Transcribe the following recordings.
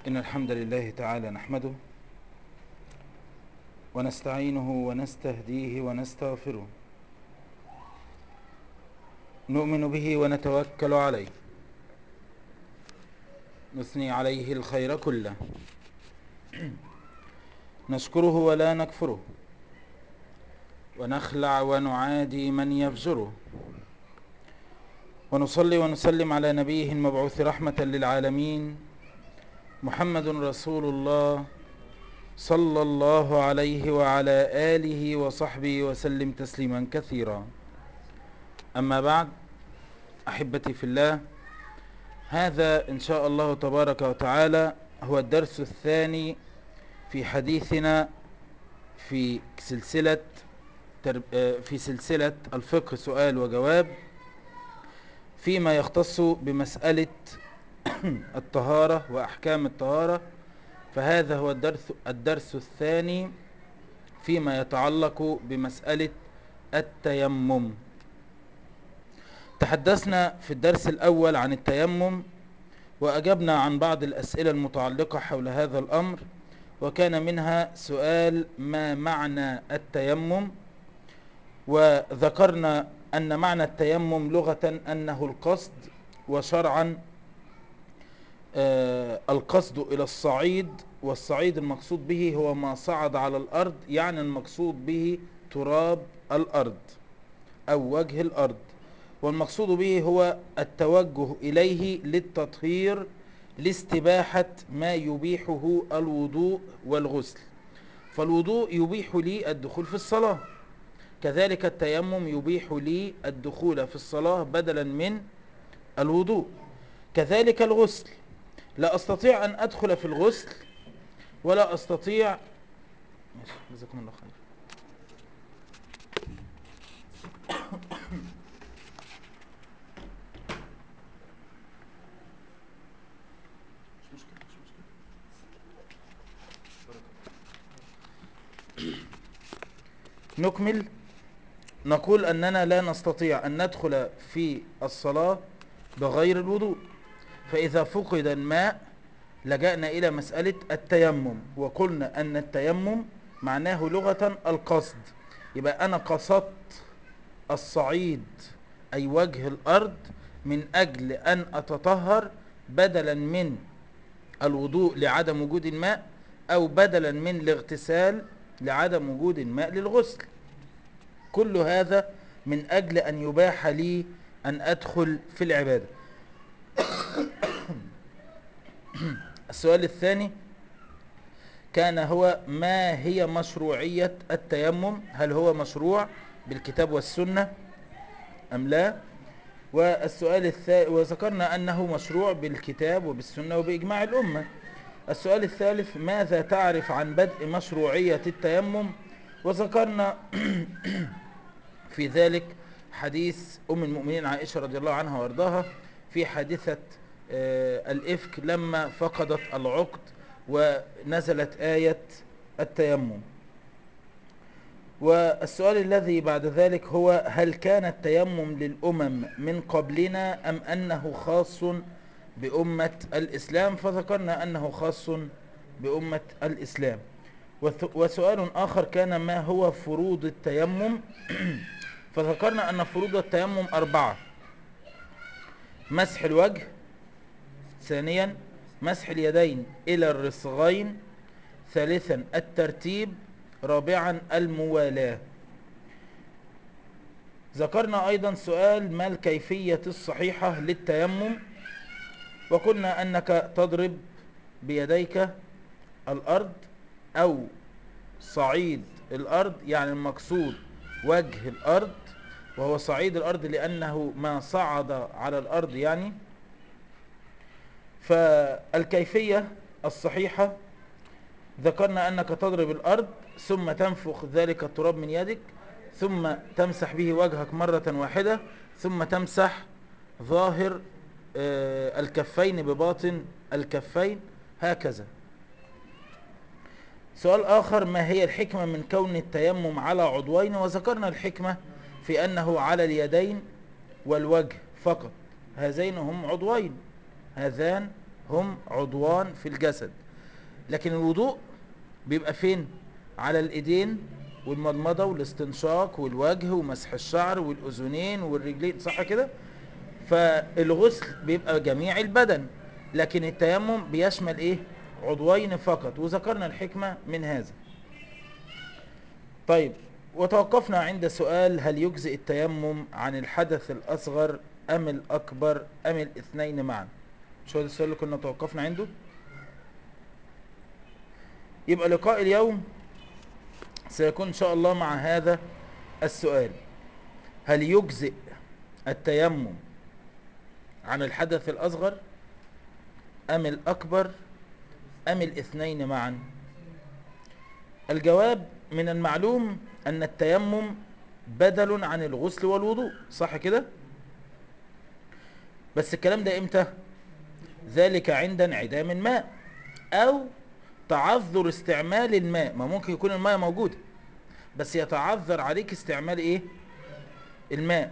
إن الحمد لله تعالى نحمده ونستعينه ونستهديه ونستغفره نؤمن به ونتوكل عليه نثني عليه الخير كله نشكره ولا نكفره ونخلع ونعادي من يفجره ونصلي ونسلم على نبيه المبعوث رحمة للعالمين محمد رسول الله صلى الله عليه وعلى آله وصحبه وسلم تسليما كثيرا أما بعد أحبتي في الله هذا إن شاء الله تبارك وتعالى هو الدرس الثاني في حديثنا في سلسلة في سلسلة الفقه سؤال وجواب فيما يختص بمسألة الطهارة وأحكام الطهارة فهذا هو الدرس, الدرس الثاني فيما يتعلق بمسألة التيمم تحدثنا في الدرس الأول عن التيمم وأجبنا عن بعض الأسئلة المتعلقة حول هذا الأمر وكان منها سؤال ما معنى التيمم وذكرنا أن معنى التيمم لغة أنه القصد وشرعا آه القصد إلى الصعيد والصعيد المقصود به هو ما صعد على الأرض يعني المقصود به تراب الأرض أو وجه الأرض والمقصود به هو التوجه إليه للتطهير لاستباحة ما يبيحه الوضوء والغسل فالوضوء يبيح لي الدخول في الصلاة كذلك التيمم يبيح لي الدخول في الصلاة بدلا من الوضوء كذلك الغسل لا أستطيع أن أدخل في الغسل ولا أستطيع جزاكم الله خير نكمل نقول أننا لا نستطيع أن ندخل في الصلاة بغير الوضوء فإذا فقد الماء لجأنا إلى مسألة التيمم وقلنا أن التيمم معناه لغة القصد يبقى أنا قصدت الصعيد أي وجه الأرض من أجل أن أتطهر بدلا من الوضوء لعدم وجود الماء أو بدلا من الاغتسال لعدم وجود الماء للغسل كل هذا من أجل أن يباح لي أن أدخل في العبادة السؤال الثاني كان هو ما هي مشروعية التيمم هل هو مشروع بالكتاب والسنة أم لا والسؤال الثالث وذكرنا أنه مشروع بالكتاب وبالسنة وبإجماع الأمة السؤال الثالث ماذا تعرف عن بدء مشروعية التيمم وذكرنا في ذلك حديث أم المؤمنين عائشة رضي الله عنها وارضاها في حادثة الإفك لما فقدت العقد ونزلت آية التيمم والسؤال الذي بعد ذلك هو هل كان التيمم للأمم من قبلنا أم أنه خاص بأمة الإسلام فذكرنا أنه خاص بأمة الإسلام وسؤال آخر كان ما هو فروض التيمم فذكرنا أن فروض التيمم أربعة مسح الوجه ثانيا مسح اليدين إلى الرصغين ثالثا الترتيب رابعا الموالاة ذكرنا أيضا سؤال ما الكيفية الصحيحة للتيمم وقلنا أنك تضرب بيديك الأرض أو صعيد الأرض يعني المقصود وجه الأرض وهو صعيد الأرض لأنه ما صعد على الأرض يعني فالكيفية الصحيحة ذكرنا أنك تضرب الأرض ثم تنفخ ذلك التراب من يدك ثم تمسح به وجهك مرة واحدة ثم تمسح ظاهر الكفين بباطن الكفين هكذا سؤال آخر ما هي الحكمة من كون التيمم على عضوين وذكرنا الحكمة في أنه على اليدين والوجه فقط هذين هم عضوين هذان هم عضوان في الجسد لكن الوضوء بيبقى فين على الايدين والمضمضه والاستنشاق والوجه ومسح الشعر والاذنين والرجلين صح كده فالغسل بيبقى جميع البدن لكن التيمم بيشمل ايه عضوين فقط وذكرنا الحكمه من هذا طيب وتوقفنا عند سؤال هل يجزئ التيمم عن الحدث الأصغر أم الأكبر أم الاثنين معا مش هو ده السؤال اللي كنا توقفنا عنده يبقى لقاء اليوم سيكون إن شاء الله مع هذا السؤال هل يجزئ التيمم عن الحدث الأصغر أم الأكبر أم الاثنين معا الجواب من المعلوم أن التيمم بدل عن الغسل والوضوء صح كده بس الكلام ده امتى ذلك عند انعدام الماء او تعذر استعمال الماء ما ممكن يكون الماء موجود بس يتعذر عليك استعمال ايه الماء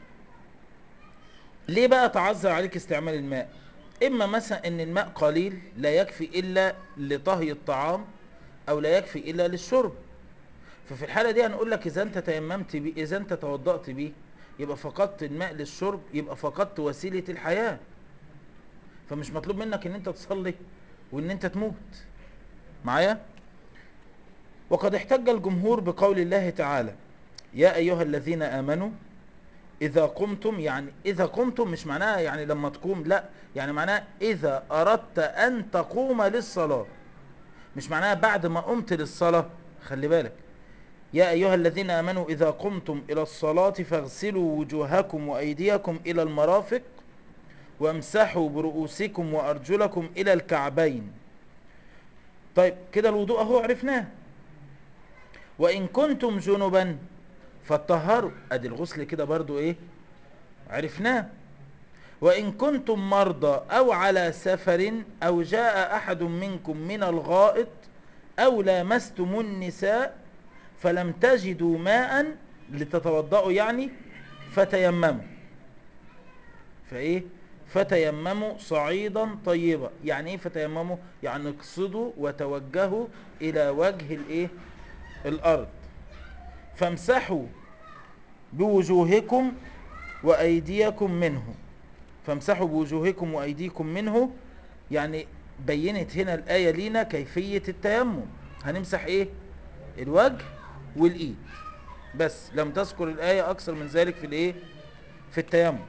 ليه بقى تعذر عليك استعمال الماء اما مثلا ان الماء قليل لا يكفي الا لطهي الطعام او لا يكفي الا للشرب ففي الحالة دي هنقول لك اذا انت تيممت بيه اذا انت توضأت بيه يبقى فقدت الماء للشرب يبقى فقدت وسيلة الحياة فمش مطلوب منك ان انت تصلي وان انت تموت معايا وقد احتج الجمهور بقول الله تعالى يا ايها الذين امنوا اذا قمتم يعني اذا قمتم مش معناها يعني لما تقوم لا يعني معناها اذا اردت ان تقوم للصلاة مش معناها بعد ما قمت للصلاة خلي بالك يا أيها الذين آمنوا إذا قمتم إلى الصلاة فاغسلوا وجوهكم وأيديكم إلى المرافق وامسحوا برؤوسكم وأرجلكم إلى الكعبين طيب كده الوضوء اهو عرفناه وإن كنتم جنبا فاتطهروا أدي الغسل كده برضو إيه عرفناه وإن كنتم مرضى أو على سفر أو جاء أحد منكم من الغائط أو لامستم النساء فلم تجدوا ماء لتتوضأوا يعني فتيمموا فايه فتيمموا صعيدا طيبا يعني ايه فتيمموا يعني اقصدوا وتوجهوا الى وجه الايه الارض فامسحوا بوجوهكم وايديكم منه فامسحوا بوجوهكم وايديكم منه يعني بينت هنا الايه لينا كيفيه التيمم هنمسح ايه الوجه والايد بس لم تذكر الايه اكثر من ذلك في الايه في التيمم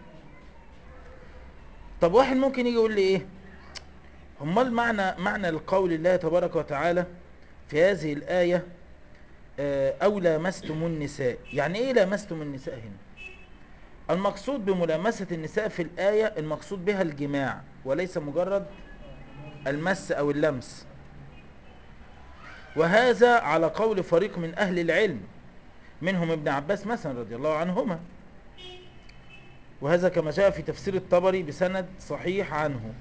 طب واحد ممكن يجي يقول لي ايه امال معنى معنى القول الله تبارك وتعالى في هذه الايه او لامستم النساء يعني ايه لامستم النساء هنا المقصود بملامسه النساء في الايه المقصود بها الجماع وليس مجرد المس او اللمس وهذا على قول فريق من أهل العلم منهم ابن عباس مثلا رضي الله عنهما وهذا كما جاء في تفسير الطبري بسند صحيح عنه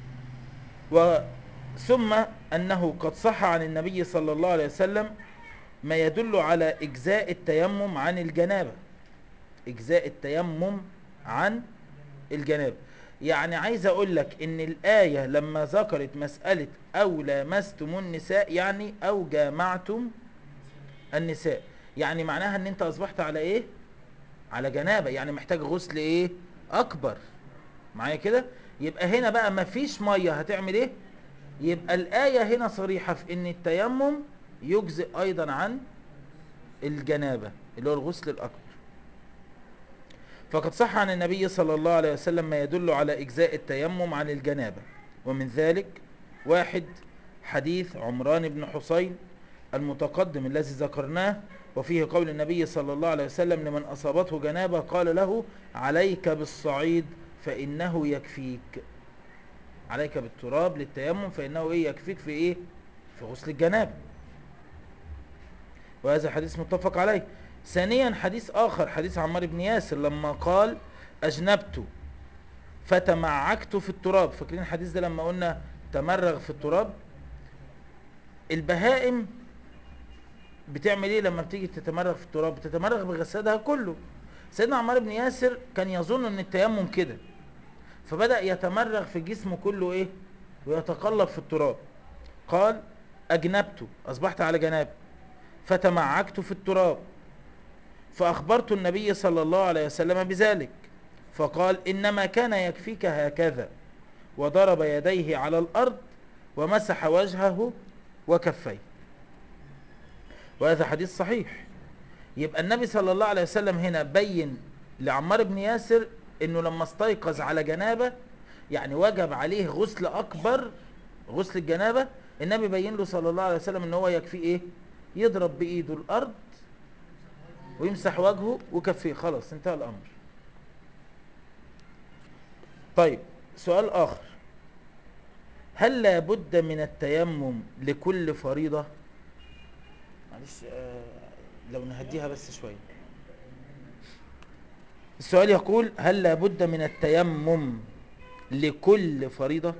ثم أنه قد صح عن النبي صلى الله عليه وسلم ما يدل على إجزاء التيمم عن الجنابة إجزاء التيمم عن الجنابة يعني عايز اقول لك ان الآية لما ذكرت مسألة او لامستم النساء يعني او جامعتم النساء يعني معناها ان انت اصبحت على ايه على جنابة يعني محتاج غسل ايه اكبر معايا كده يبقى هنا بقى مفيش مية هتعمل ايه يبقى الآية هنا صريحة في ان التيمم يجزئ ايضا عن الجنابة اللي هو الغسل الاكبر فقد صح عن النبي صلى الله عليه وسلم ما يدل على إجزاء التيمم عن الجنابة ومن ذلك واحد حديث عمران بن حسين المتقدم الذي ذكرناه وفيه قول النبي صلى الله عليه وسلم لمن أصابته جنابة قال له عليك بالصعيد فإنه يكفيك عليك بالتراب للتيمم فإنه إيه يكفيك في إيه في غسل الجنابة وهذا حديث متفق عليه ثانيا حديث آخر حديث عمار بن ياسر لما قال أجنبت فتمعكت في التراب فاكرين الحديث ده لما قلنا تمرغ في التراب البهائم بتعمل ايه لما بتيجي تتمرغ في التراب بتتمرغ بجسدها كله سيدنا عمار بن ياسر كان يظن ان التيمم كده فبدأ يتمرغ في جسمه كله ايه ويتقلب في التراب قال أجنبت أصبحت على جناب فتمعكت في التراب فأخبرت النبي صلى الله عليه وسلم بذلك فقال إنما كان يكفيك هكذا وضرب يديه على الأرض ومسح وجهه وكفيه وهذا حديث صحيح يبقى النبي صلى الله عليه وسلم هنا بين لعمار بن ياسر انه لما استيقظ على جنابه يعني وجب عليه غسل اكبر غسل الجنابه النبي بين له صلى الله عليه وسلم ان هو يكفيه ايه يضرب بايده الارض ويمسح وجهه وكفيه خلاص انتهى الامر طيب سؤال اخر هل لابد من التيمم لكل فريضة معلش آه لو نهديها بس شوية السؤال يقول هل لابد من التيمم لكل فريضة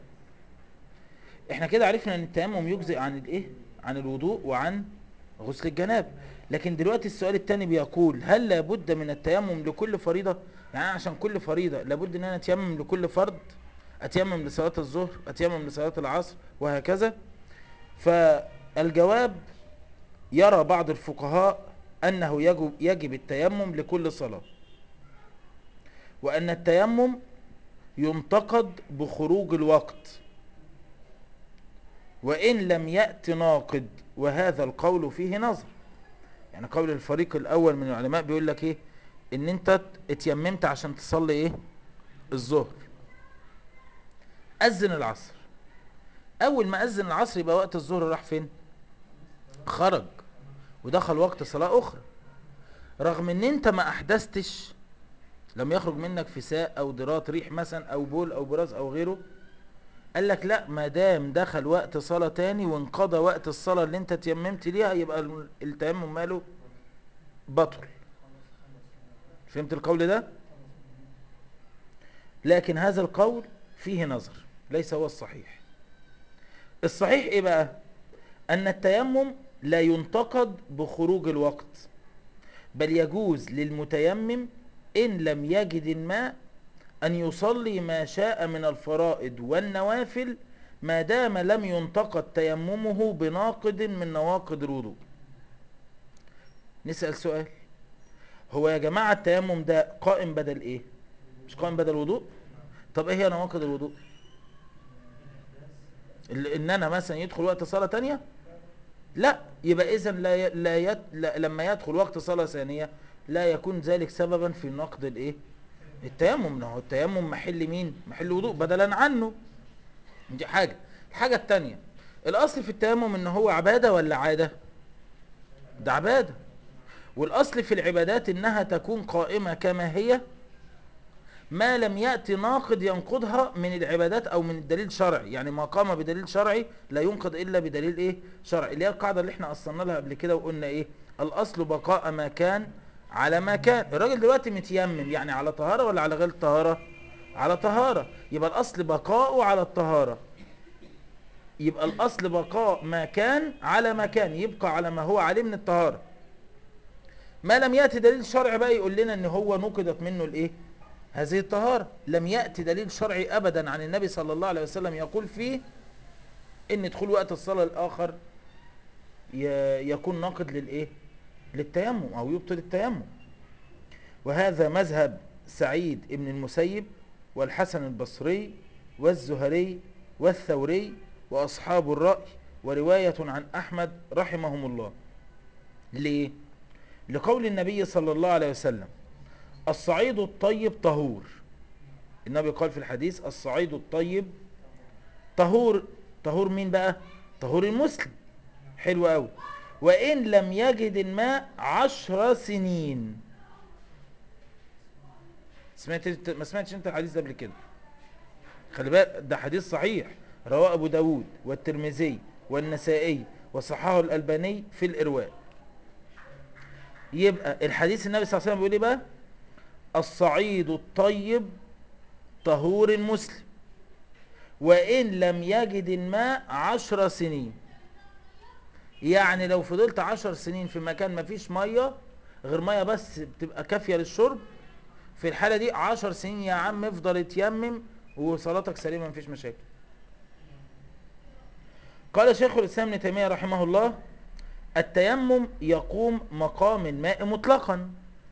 احنا كده عرفنا ان التيمم يجزئ عن الايه عن الوضوء وعن غسل الجناب لكن دلوقتي السؤال الثاني بيقول هل لابد من التيمم لكل فريضة يعني عشان كل فريضة لابد ان انا اتيمم لكل فرض اتيمم لصلاة الظهر اتيمم لصلاة العصر وهكذا فالجواب يرى بعض الفقهاء انه يجب, يجب التيمم لكل صلاة وان التيمم ينتقد بخروج الوقت وان لم يأت ناقد وهذا القول فيه نظر يعني قول الفريق الاول من العلماء بيقول لك ايه ان انت اتيممت عشان تصلي ايه الظهر اذن العصر اول ما اذن العصر يبقى وقت الظهر راح فين خرج ودخل وقت صلاة اخرى رغم ان انت ما احدثتش لم يخرج منك فساء او ضرات ريح مثلا او بول او براز او غيره قال لك لا ما دام دخل وقت صلاة تاني وانقضى وقت الصلاة اللي انت تيممت ليها يبقى التيمم ماله بطل فهمت القول ده لكن هذا القول فيه نظر ليس هو الصحيح الصحيح ايه بقى ان التيمم لا ينتقد بخروج الوقت بل يجوز للمتيمم ان لم يجد الماء ان يصلي ما شاء من الفرائض والنوافل ما دام لم ينتقد تيممه بناقض من نواقض الوضوء نسأل سؤال هو يا جماعة التيمم ده قائم بدل ايه مش قائم بدل الوضوء طب ايه هي نواقض الوضوء ان انا مثلا يدخل وقت صلاة تانية لا يبقى اذا لا, ي... لا, يت... لا لما يدخل وقت صلاة ثانية لا يكون ذلك سببا في نقض الايه التيمم هو التيمم محل مين محل وضوء بدلا عنه دي حاجة الحاجة التانية الاصل في التيمم ان هو عبادة ولا عادة ده عبادة والاصل في العبادات انها تكون قائمة كما هي ما لم يأتي ناقض ينقضها من العبادات او من الدليل شرعي يعني ما قام بدليل شرعي لا ينقض الا بدليل ايه شرعي اللي هي القاعدة اللي احنا اصلنا لها قبل كده وقلنا ايه الاصل بقاء ما كان على ما كان الراجل دلوقتي متيمم يعني على طهارة ولا على غير طهارة على طهارة يبقى الاصل بقاؤه على الطهارة يبقى الاصل بقاء ما كان على ما كان يبقى على ما هو عليه من الطهارة ما لم يأتي دليل شرعي بقى يقول لنا ان هو نقضت منه الايه هذه الطهارة لم يأتي دليل شرعي ابدا عن النبي صلى الله عليه وسلم يقول فيه ان دخول وقت الصلاة الاخر يكون ناقض للايه للتيمم او يبطل التيمم وهذا مذهب سعيد ابن المسيب والحسن البصري والزهري والثوري واصحاب الرأي ورواية عن احمد رحمهم الله ليه لقول النبي صلى الله عليه وسلم الصعيد الطيب طهور النبي قال في الحديث الصعيد الطيب طهور طهور مين بقى طهور المسلم حلو قوي وإن لم يجد الماء عشر سنين سمعت ما سمعتش انت الحديث ده قبل كده خلي بالك ده حديث صحيح رواه ابو داود والترمذي والنسائي وصححه الالباني في الارواء يبقى الحديث النبي صلى الله عليه وسلم بيقول ايه بقى الصعيد الطيب طهور المسلم وإن لم يجد الماء عشر سنين يعني لو فضلت عشر سنين في مكان ما فيش مية غير مية بس بتبقى كافية للشرب في الحالة دي عشر سنين يا عم افضل اتيمم وصلاتك سليمة مفيش مشاكل قال شيخ الإسلام ابن تيمية رحمه الله التيمم يقوم مقام الماء مطلقا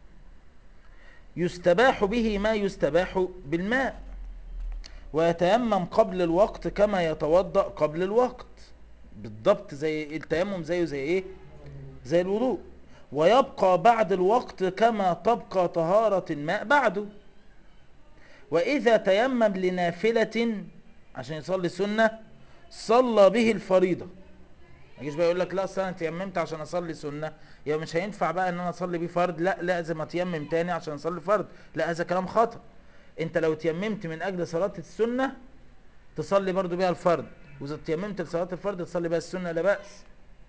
يستباح به ما يستباح بالماء ويتيمم قبل الوقت كما يتوضأ قبل الوقت بالضبط زي التيمم زيه زي ايه زي الوضوء ويبقى بعد الوقت كما تبقى طهارة الماء بعده وإذا تيمم لنافلة عشان يصلي سنة صلى به الفريضة ما يجيش بقى يقول لك لا اصل انا تيممت عشان اصلي سنه يبقى مش هينفع بقى ان انا اصلي بيه فرض لا لازم اتيمم تاني عشان اصلي فرض لا هذا كلام خطا انت لو تيممت من اجل صلاه السنه تصلي برضو بيها الفرض واذا تيممت لصلاه الفرض تصلي بها السنه لا باس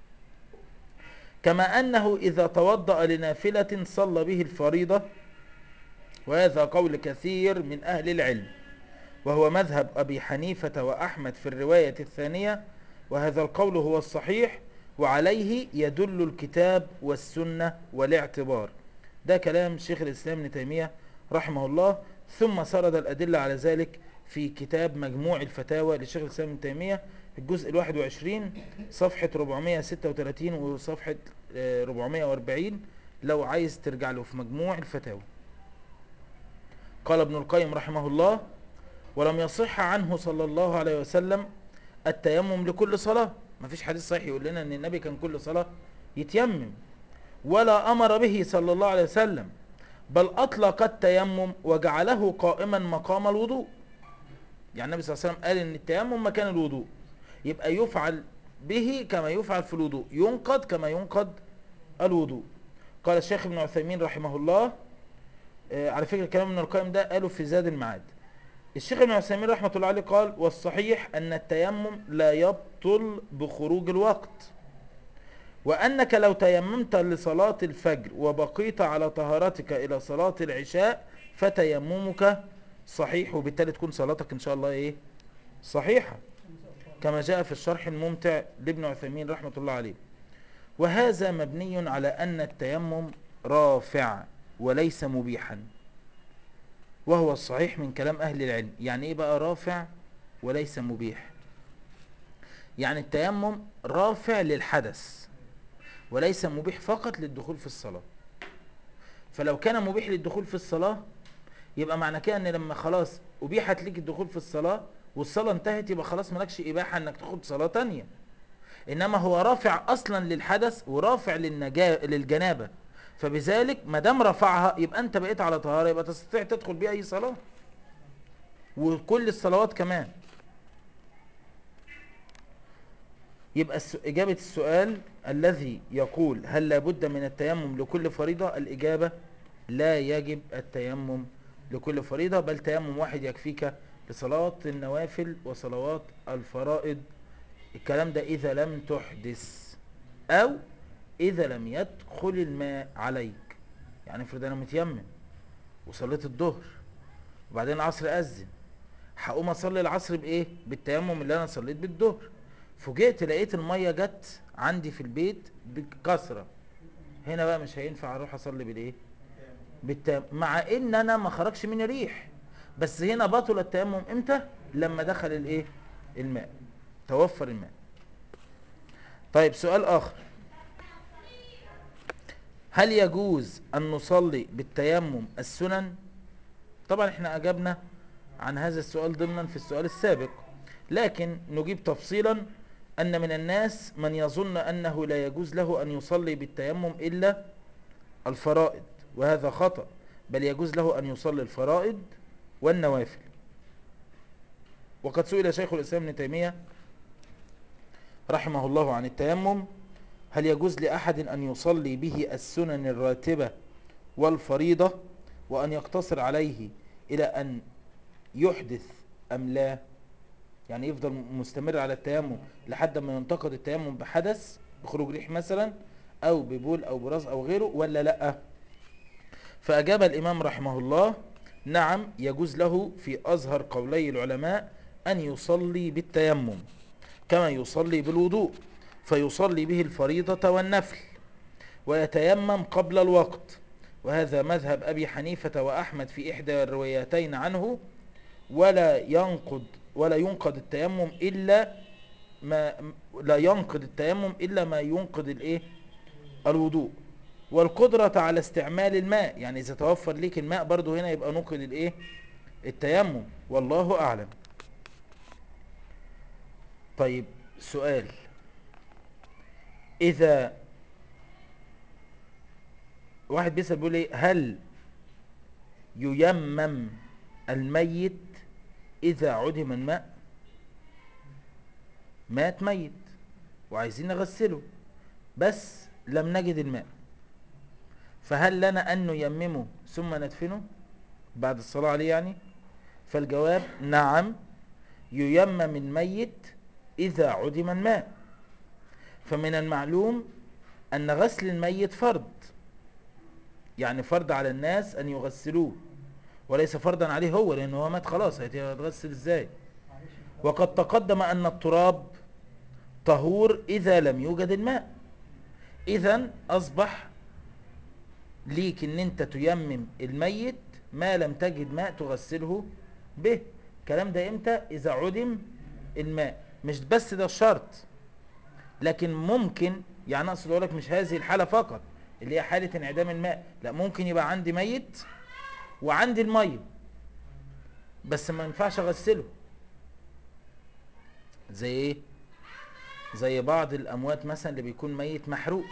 كما انه اذا توضا لنافله صلى به الفريضه وهذا قول كثير من اهل العلم وهو مذهب ابي حنيفه واحمد في الروايه الثانيه وهذا القول هو الصحيح وعليه يدل الكتاب والسنة والاعتبار ده كلام شيخ الإسلام ابن تيمية رحمه الله ثم سرد الأدلة على ذلك في كتاب مجموع الفتاوى لشيخ الإسلام ابن تيمية الجزء الواحد وعشرين صفحة 436 وصفحة 440 لو عايز ترجع له في مجموع الفتاوى قال ابن القيم رحمه الله ولم يصح عنه صلى الله عليه وسلم التيمم لكل صلاة ما فيش حديث صحيح يقول لنا ان النبي كان كل صلاة يتيمم ولا امر به صلى الله عليه وسلم بل اطلق التيمم وجعله قائما مقام الوضوء يعني النبي صلى الله عليه وسلم قال ان التيمم مكان الوضوء يبقى يفعل به كما يفعل في الوضوء ينقض كما ينقض الوضوء قال الشيخ ابن عثيمين رحمه الله آه على فكرة كلام ابن القيم ده قاله في زاد المعاد الشيخ ابن عثيمين رحمة الله عليه قال والصحيح أن التيمم لا يبطل بخروج الوقت وأنك لو تيممت لصلاة الفجر وبقيت على طهارتك إلى صلاة العشاء فتيممك صحيح وبالتالي تكون صلاتك إن شاء الله إيه صحيحة كما جاء في الشرح الممتع لابن عثيمين رحمة الله عليه وهذا مبني على أن التيمم رافع وليس مبيحا وهو الصحيح من كلام أهل العلم يعني إيه بقى رافع وليس مبيح يعني التيمم رافع للحدث وليس مبيح فقط للدخول في الصلاة فلو كان مبيح للدخول في الصلاة يبقى معنى كده ان لما خلاص ابيحت ليك الدخول في الصلاة والصلاة انتهت يبقى خلاص مالكش اباحة انك تاخد صلاة تانية انما هو رافع اصلا للحدث ورافع للنجا... للجنابة فبذلك ما دام رفعها يبقى انت بقيت على طهارة يبقى تستطيع تدخل بيها اي صلاة وكل الصلوات كمان يبقى إجابة السؤال الذي يقول هل لابد من التيمم لكل فريضة الإجابة لا يجب التيمم لكل فريضة بل تيمم واحد يكفيك لصلاة النوافل وصلوات الفرائض الكلام ده إذا لم تحدث أو إذا لم يدخل الماء عليك يعني افرض أنا متيمم وصليت الظهر وبعدين العصر أذن هقوم أصلي العصر بإيه؟ بالتيمم اللي أنا صليت بالظهر فوجئت لقيت الميه جت عندي في البيت بكثره هنا بقى مش هينفع اروح اصلي بالايه بالتيمم مع ان انا ما خرجش مني ريح بس هنا بطل التيمم امتى لما دخل الايه الماء توفر الماء طيب سؤال اخر هل يجوز ان نصلي بالتيمم السنن طبعا احنا اجبنا عن هذا السؤال ضمنا في السؤال السابق لكن نجيب تفصيلا أن من الناس من يظن أنه لا يجوز له أن يصلي بالتيمم إلا الفرائض وهذا خطأ بل يجوز له أن يصلي الفرائض والنوافل وقد سئل شيخ الإسلام ابن تيمية رحمه الله عن التيمم هل يجوز لأحد أن يصلي به السنن الراتبة والفريضة وأن يقتصر عليه إلى أن يحدث أم لا يعني يفضل مستمر على التيمم لحد ما ينتقد التيمم بحدث بخروج ريح مثلا او ببول او براز او غيره ولا لا فاجاب الامام رحمه الله نعم يجوز له في ازهر قولي العلماء ان يصلي بالتيمم كما يصلي بالوضوء فيصلي به الفريضة والنفل ويتيمم قبل الوقت وهذا مذهب ابي حنيفة واحمد في احدى الروايتين عنه ولا ينقض ولا ينقض التيمم إلا ما لا ينقض التيمم إلا ما ينقض الإيه الوضوء والقدرة على استعمال الماء يعني إذا توفر ليك الماء برضو هنا يبقى نقض الإيه التيمم والله أعلم طيب سؤال إذا واحد بيسأل بيقول إيه هل ييمم الميت إذا عدم الماء مات ميت وعايزين نغسله بس لم نجد الماء فهل لنا أن نيممه ثم ندفنه بعد الصلاة عليه يعني فالجواب نعم ييمم الميت إذا عدم الماء فمن المعلوم أن غسل الميت فرض يعني فرض على الناس أن يغسلوه وليس فرضا عليه هو لأنه هو مات خلاص هيتغسل ازاي وقد تقدم أن التراب طهور إذا لم يوجد الماء إذا أصبح ليك ان انت تيمم الميت ما لم تجد ماء تغسله به الكلام ده امتى اذا عدم الماء مش بس ده الشرط لكن ممكن يعني اقصد اقول لك مش هذه الحالة فقط اللي هي حالة انعدام الماء لا ممكن يبقى عندي ميت وعندي المية بس ما ينفعش اغسله زي ايه زي بعض الاموات مثلا اللي بيكون ميت محروق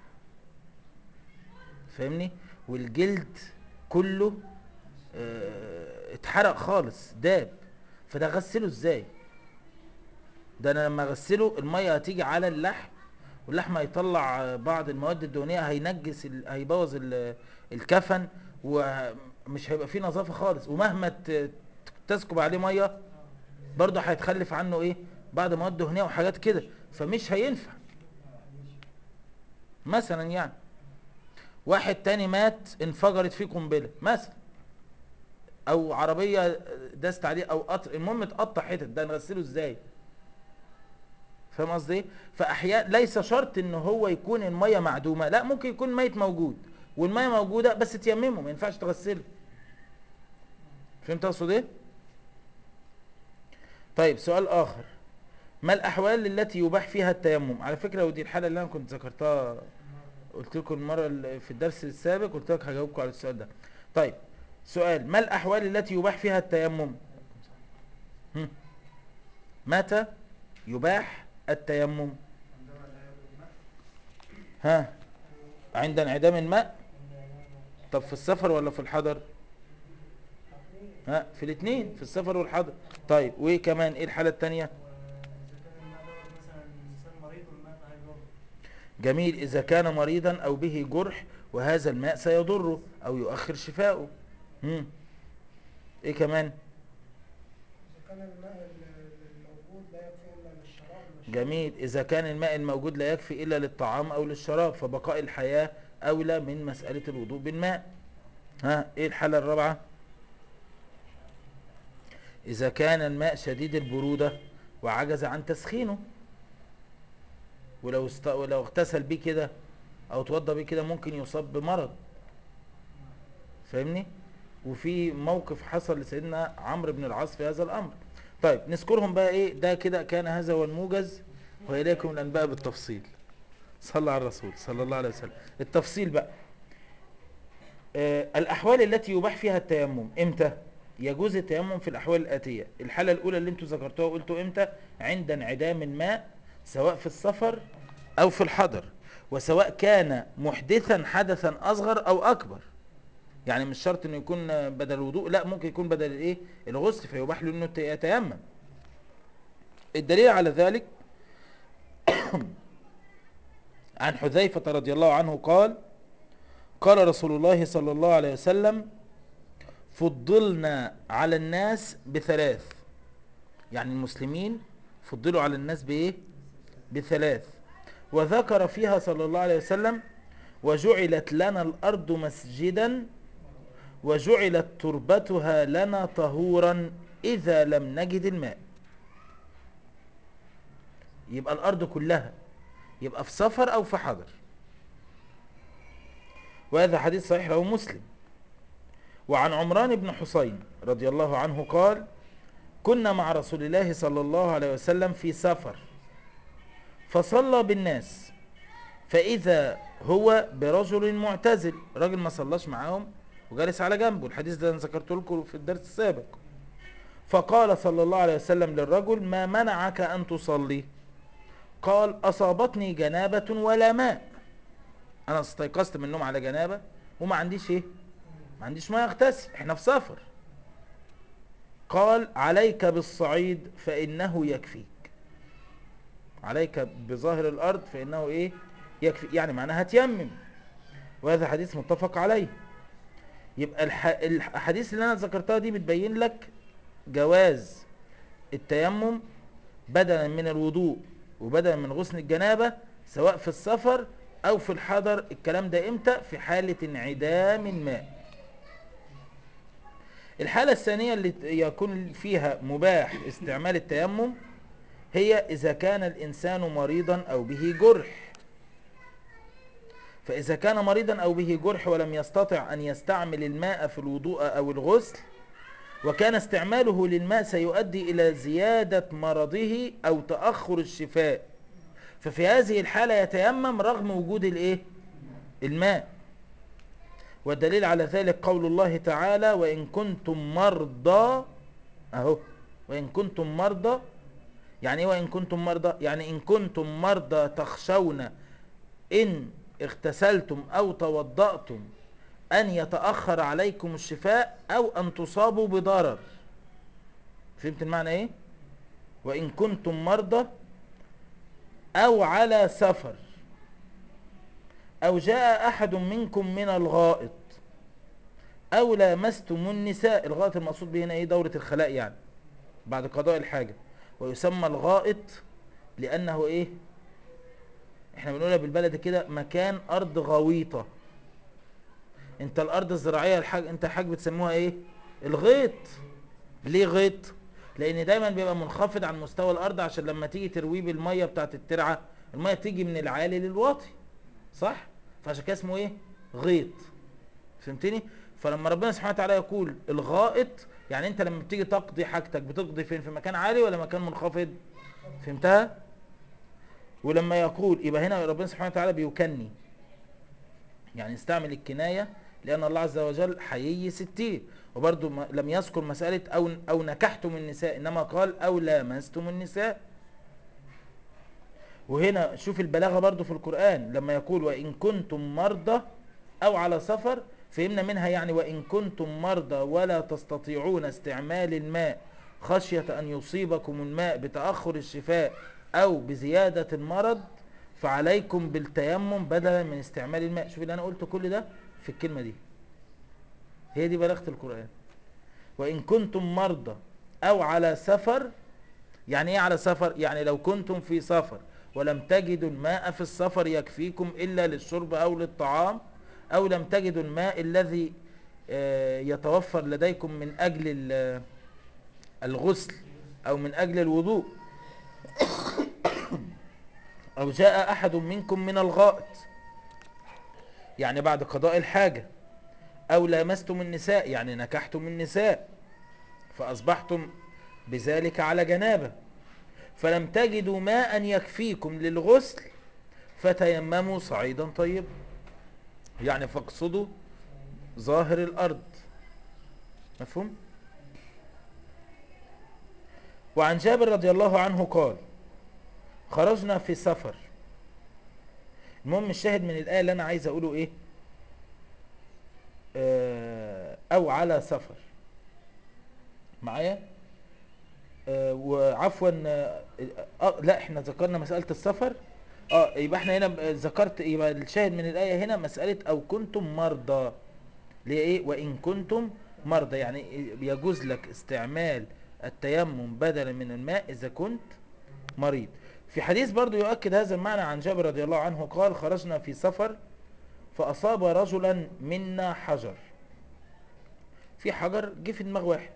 فاهمني والجلد كله اه اتحرق خالص داب فده غسله ازاي ده انا لما اغسله الميه هتيجي على اللحم واللحم هيطلع بعض المواد الدهنيه هينجس ال... هيبوظ ال... الكفن ومش هيبقى فيه نظافه خالص ومهما ت... تسكب عليه ميه برضه هيتخلف عنه ايه بعض مواد دهنيه وحاجات كده فمش هينفع مثلا يعني واحد تاني مات انفجرت فيه قنبله مثلا او عربيه دست عليه او قطر المهم اتقطع حتت ده نغسله ازاي فاهم قصدي ايه فاحيانا ليس شرط ان هو يكون الميه معدومه لا ممكن يكون ميت موجود والميه موجوده بس تيممه ما ينفعش تغسله فهمت اقصد ايه طيب سؤال اخر ما الاحوال التي يباح فيها التيمم على فكره ودي الحاله اللي انا كنت ذكرتها قلت لكم المره في الدرس السابق قلت لك هجاوبكم على السؤال ده طيب سؤال ما الاحوال التي يباح فيها التيمم هم. متى يباح التيمم ها عند انعدام الماء طب في السفر ولا في الحضر ها في الاثنين في السفر والحضر طيب وايه كمان ايه الحاله الثانيه جميل إذا كان مريضا أو به جرح وهذا الماء سيضره أو يؤخر شفاؤه مم. إيه كمان كان الماء الموجود لا يكفي الا للشراب جميل إذا كان الماء الموجود لا يكفي إلا للطعام أو للشراب فبقاء الحياة أولى من مسألة الوضوء بالماء ها إيه الحالة الرابعة إذا كان الماء شديد البرودة وعجز عن تسخينه ولو است... ولو اغتسل بيه كده او توضى بيه كده ممكن يصاب بمرض فاهمني وفي موقف حصل لسيدنا عمرو بن العاص في هذا الامر طيب نذكرهم بقى ايه ده كده كان هذا هو الموجز واليكم الانباء بالتفصيل صلى على الرسول صلى الله عليه وسلم التفصيل بقى آه الاحوال التي يباح فيها التيمم امتى يجوز التيمم في الاحوال الاتيه الحاله الاولى اللي انتوا ذكرتوها قلتوا امتى عند انعدام الماء سواء في السفر او في الحضر وسواء كان محدثا حدثا اصغر او اكبر يعني مش شرط انه يكون بدل الوضوء لا ممكن يكون بدل الايه الغسل فيباح له انه يتيمم الدليل على ذلك عن حذيفة رضي الله عنه قال قال رسول الله صلى الله عليه وسلم فضلنا على الناس بثلاث يعني المسلمين فضلوا على الناس بايه بثلاث وذكر فيها صلى الله عليه وسلم وجعلت لنا الأرض مسجدا وجعلت تربتها لنا طهورا إذا لم نجد الماء يبقى الأرض كلها يبقى في سفر أو في حضر وهذا حديث صحيح رواه مسلم وعن عمران بن حسين رضي الله عنه قال كنا مع رسول الله صلى الله عليه وسلم في سفر فصلى بالناس فإذا هو برجل معتزل راجل ما صلاش معاهم وجالس على جنبه الحديث ده أنا ذكرته لكم في الدرس السابق فقال صلى الله عليه وسلم للرجل ما منعك أن تصلي قال أصابتني جنابة ولا ماء أنا استيقظت من النوم على جنابة وما عنديش إيه ما عنديش ماء اغتسل احنا في سفر قال عليك بالصعيد فإنه يكفيك عليك بظاهر الأرض فإنه إيه يكفي يعني معناها تيمم وهذا حديث متفق عليه يبقى الح... الحديث اللي أنا ذكرتها دي بتبين لك جواز التيمم بدلا من الوضوء وبدلا من غسل الجنابة سواء في السفر أو في الحضر الكلام ده إمتى في حالة انعدام الماء الحالة الثانية اللي يكون فيها مباح استعمال التيمم هي إذا كان الإنسان مريضا أو به جرح فإذا كان مريضا أو به جرح ولم يستطع أن يستعمل الماء في الوضوء أو الغسل وكان استعماله للماء سيؤدي إلى زيادة مرضه أو تأخر الشفاء ففي هذه الحالة يتيمم رغم وجود الإيه؟ الماء والدليل على ذلك قول الله تعالى وإن كنتم مرضى أهو وإن كنتم مرضى يعني إيه وإن كنتم مرضى يعني إن كنتم مرضى تخشون إن اغتسلتم أو توضأتم أن يتأخر عليكم الشفاء أو أن تصابوا بضرر فهمت المعنى إيه وإن كنتم مرضى أو على سفر أو جاء أحد منكم من الغائط أو لامستم النساء الغائط المقصود به هنا إيه دورة الخلاء يعني بعد قضاء الحاجة ويسمى الغائط لأنه إيه احنا بنقولها بالبلد كده مكان أرض غويطة انت الأرض الزراعية الحاج انت حاج بتسموها إيه الغيط ليه غيط لأن دايما بيبقى منخفض عن مستوى الأرض عشان لما تيجي ترويه بالمية بتاعت الترعة المية تيجي من العالي للواطي صح فعشان كده اسمه ايه غيط فهمتني فلما ربنا سبحانه وتعالى يقول الغائط يعني انت لما بتيجي تقضي حاجتك بتقضي فين في مكان عالي ولا مكان منخفض فهمتها ولما يقول يبقى هنا ربنا سبحانه وتعالى بيكني يعني استعمل الكناية لأن الله عز وجل حيي ستير وبرضو لم يذكر مسألة أو, أو نكحتم النساء إنما قال أو لامستم النساء وهنا شوف البلاغة برضو في القرآن لما يقول وإن كنتم مرضى أو على سفر فهمنا منها يعني وإن كنتم مرضى ولا تستطيعون استعمال الماء خشية أن يصيبكم الماء بتأخر الشفاء أو بزيادة المرض فعليكم بالتيمم بدلا من استعمال الماء شوف اللي أنا قلت كل ده في الكلمة دي هي دي بلاغة القرآن وإن كنتم مرضى أو على سفر يعني إيه على سفر يعني لو كنتم في سفر ولم تجدوا الماء في السفر يكفيكم إلا للشرب أو للطعام أو لم تجدوا الماء الذي يتوفر لديكم من أجل الغسل أو من أجل الوضوء أو جاء أحد منكم من الغائط يعني بعد قضاء الحاجة أو لامستم النساء يعني نكحتم النساء فأصبحتم بذلك على جنابه فلم تجدوا ماء يكفيكم للغسل فتيمموا صعيدا طيبا يعني فاقصدوا ظاهر الأرض مفهوم وعن جابر رضي الله عنه قال خرجنا في سفر المهم الشاهد من الآية اللي أنا عايز أقوله إيه آه أو على سفر معايا آه وعفوا آه آه لا احنا ذكرنا مسألة السفر اه يبقى احنا هنا ذكرت يبقى الشاهد من الآية هنا مسألة أو كنتم مرضى ليه ايه وإن كنتم مرضى يعني يجوز لك استعمال التيمم بدلا من الماء إذا كنت مريض في حديث برضو يؤكد هذا المعنى عن جابر رضي الله عنه قال خرجنا في سفر فأصاب رجلا منا حجر في حجر جه في دماغ واحد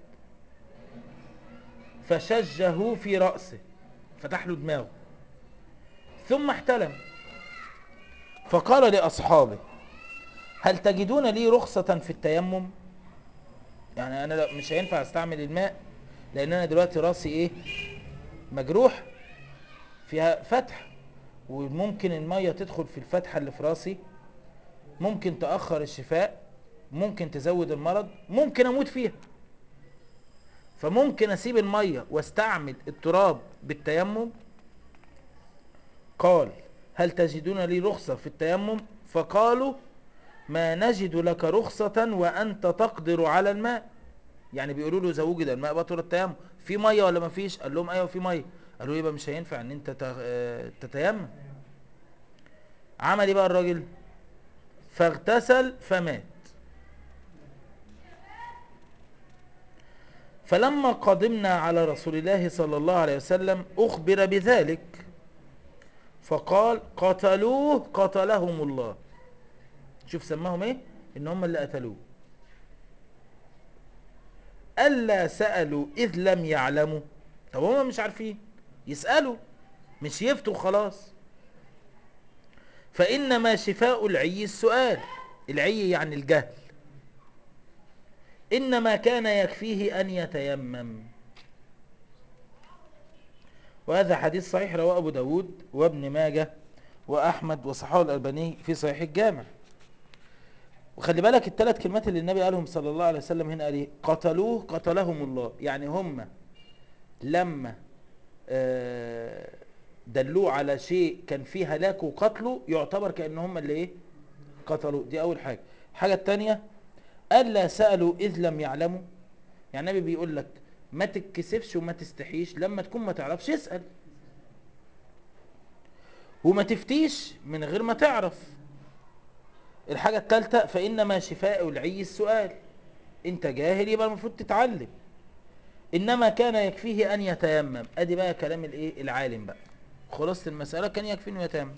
فشجه في رأسه فتح له دماغه ثم احتلم فقال لأصحابه هل تجدون لي رخصة في التيمم يعني أنا مش هينفع استعمل الماء لأن أنا دلوقتي راسي إيه مجروح فيها فتح وممكن المية تدخل في الفتحة اللي في راسي ممكن تأخر الشفاء ممكن تزود المرض ممكن أموت فيها فممكن أسيب المية واستعمل التراب بالتيمم قال هل تجدون لي رخصة في التيمم فقالوا ما نجد لك رخصة وأنت تقدر على الماء يعني بيقولوا له إذا وجد الماء بطل التيمم في مية ولا ما فيش قال لهم أيوة في مية قالوا يبقى مش هينفع ان انت ت- آه، تتيمم عمل ايه بقى الراجل فاغتسل فمات فلما قدمنا على رسول الله صلى الله عليه وسلم أخبر بذلك فقال قتلوه قتلهم الله شوف سماهم ايه ان هم اللي قتلوه ألا سألوا إذ لم يعلموا طب هم مش عارفين يسألوا مش يفتوا خلاص فإنما شفاء العي السؤال العي يعني الجهل إنما كان يكفيه أن يتيمم وهذا حديث صحيح رواه أبو داود وابن ماجه وأحمد وصححه الألباني في صحيح الجامع وخلي بالك الثلاث كلمات اللي النبي قالهم صلى الله عليه وسلم هنا قال ايه قتلوه قتلهم الله يعني هم لما آه، دلوه على شيء كان فيه هلاك وقتله يعتبر كأن هم اللي ايه قتلوا دي اول حاجة الحاجة التانية ألا سألوا إذ لم يعلموا يعني النبي بيقول لك ما تتكسفش وما تستحيش لما تكون ما تعرفش اسأل وما تفتيش من غير ما تعرف الحاجة الثالثة فإنما شفاء العي السؤال انت جاهل يبقى المفروض تتعلم انما كان يكفيه ان يتيمم ادي بقى كلام الايه العالم بقى خلاصة المسألة كان يكفي انه يتيمم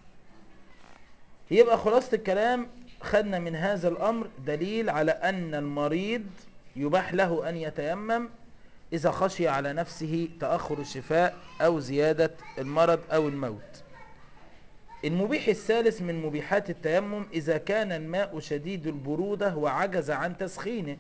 يبقى خلاصة الكلام خدنا من هذا الامر دليل على ان المريض يباح له ان يتيمم اذا خشي على نفسه تأخر الشفاء او زيادة المرض او الموت المبيح الثالث من مبيحات التيمم إذا كان الماء شديد البرودة وعجز عن تسخينه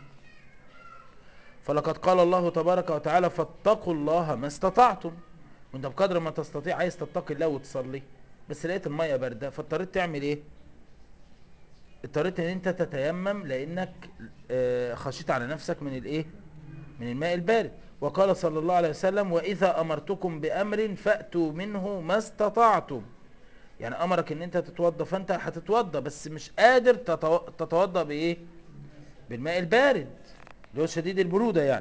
فلقد قال الله تبارك وتعالى فاتقوا الله ما استطعتم وانت بقدر ما تستطيع عايز تتقي الله وتصلي بس لقيت المية باردة فاضطريت تعمل ايه اضطريت ان انت تتيمم لانك آه، خشيت على نفسك من الايه من الماء البارد وقال صلى الله عليه وسلم واذا امرتكم بامر فاتوا منه ما استطعتم يعني امرك ان انت تتوضى فانت هتتوضى بس مش قادر تتو- تتوضى بايه بالماء البارد اللي هو شديد البرودة يعني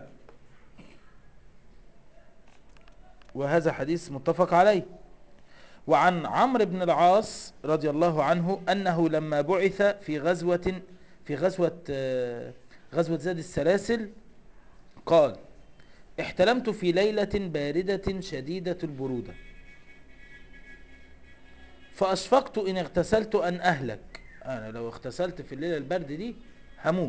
وهذا حديث متفق عليه وعن عمرو بن العاص رضي الله عنه أنه لما بعث في غزوة في غزوة آه، غزوة زاد السلاسل قال احتلمت في ليلة باردة شديدة البرودة فأشفقت إن اغتسلت أن أهلك أنا لو اغتسلت في الليلة البرد دي هموت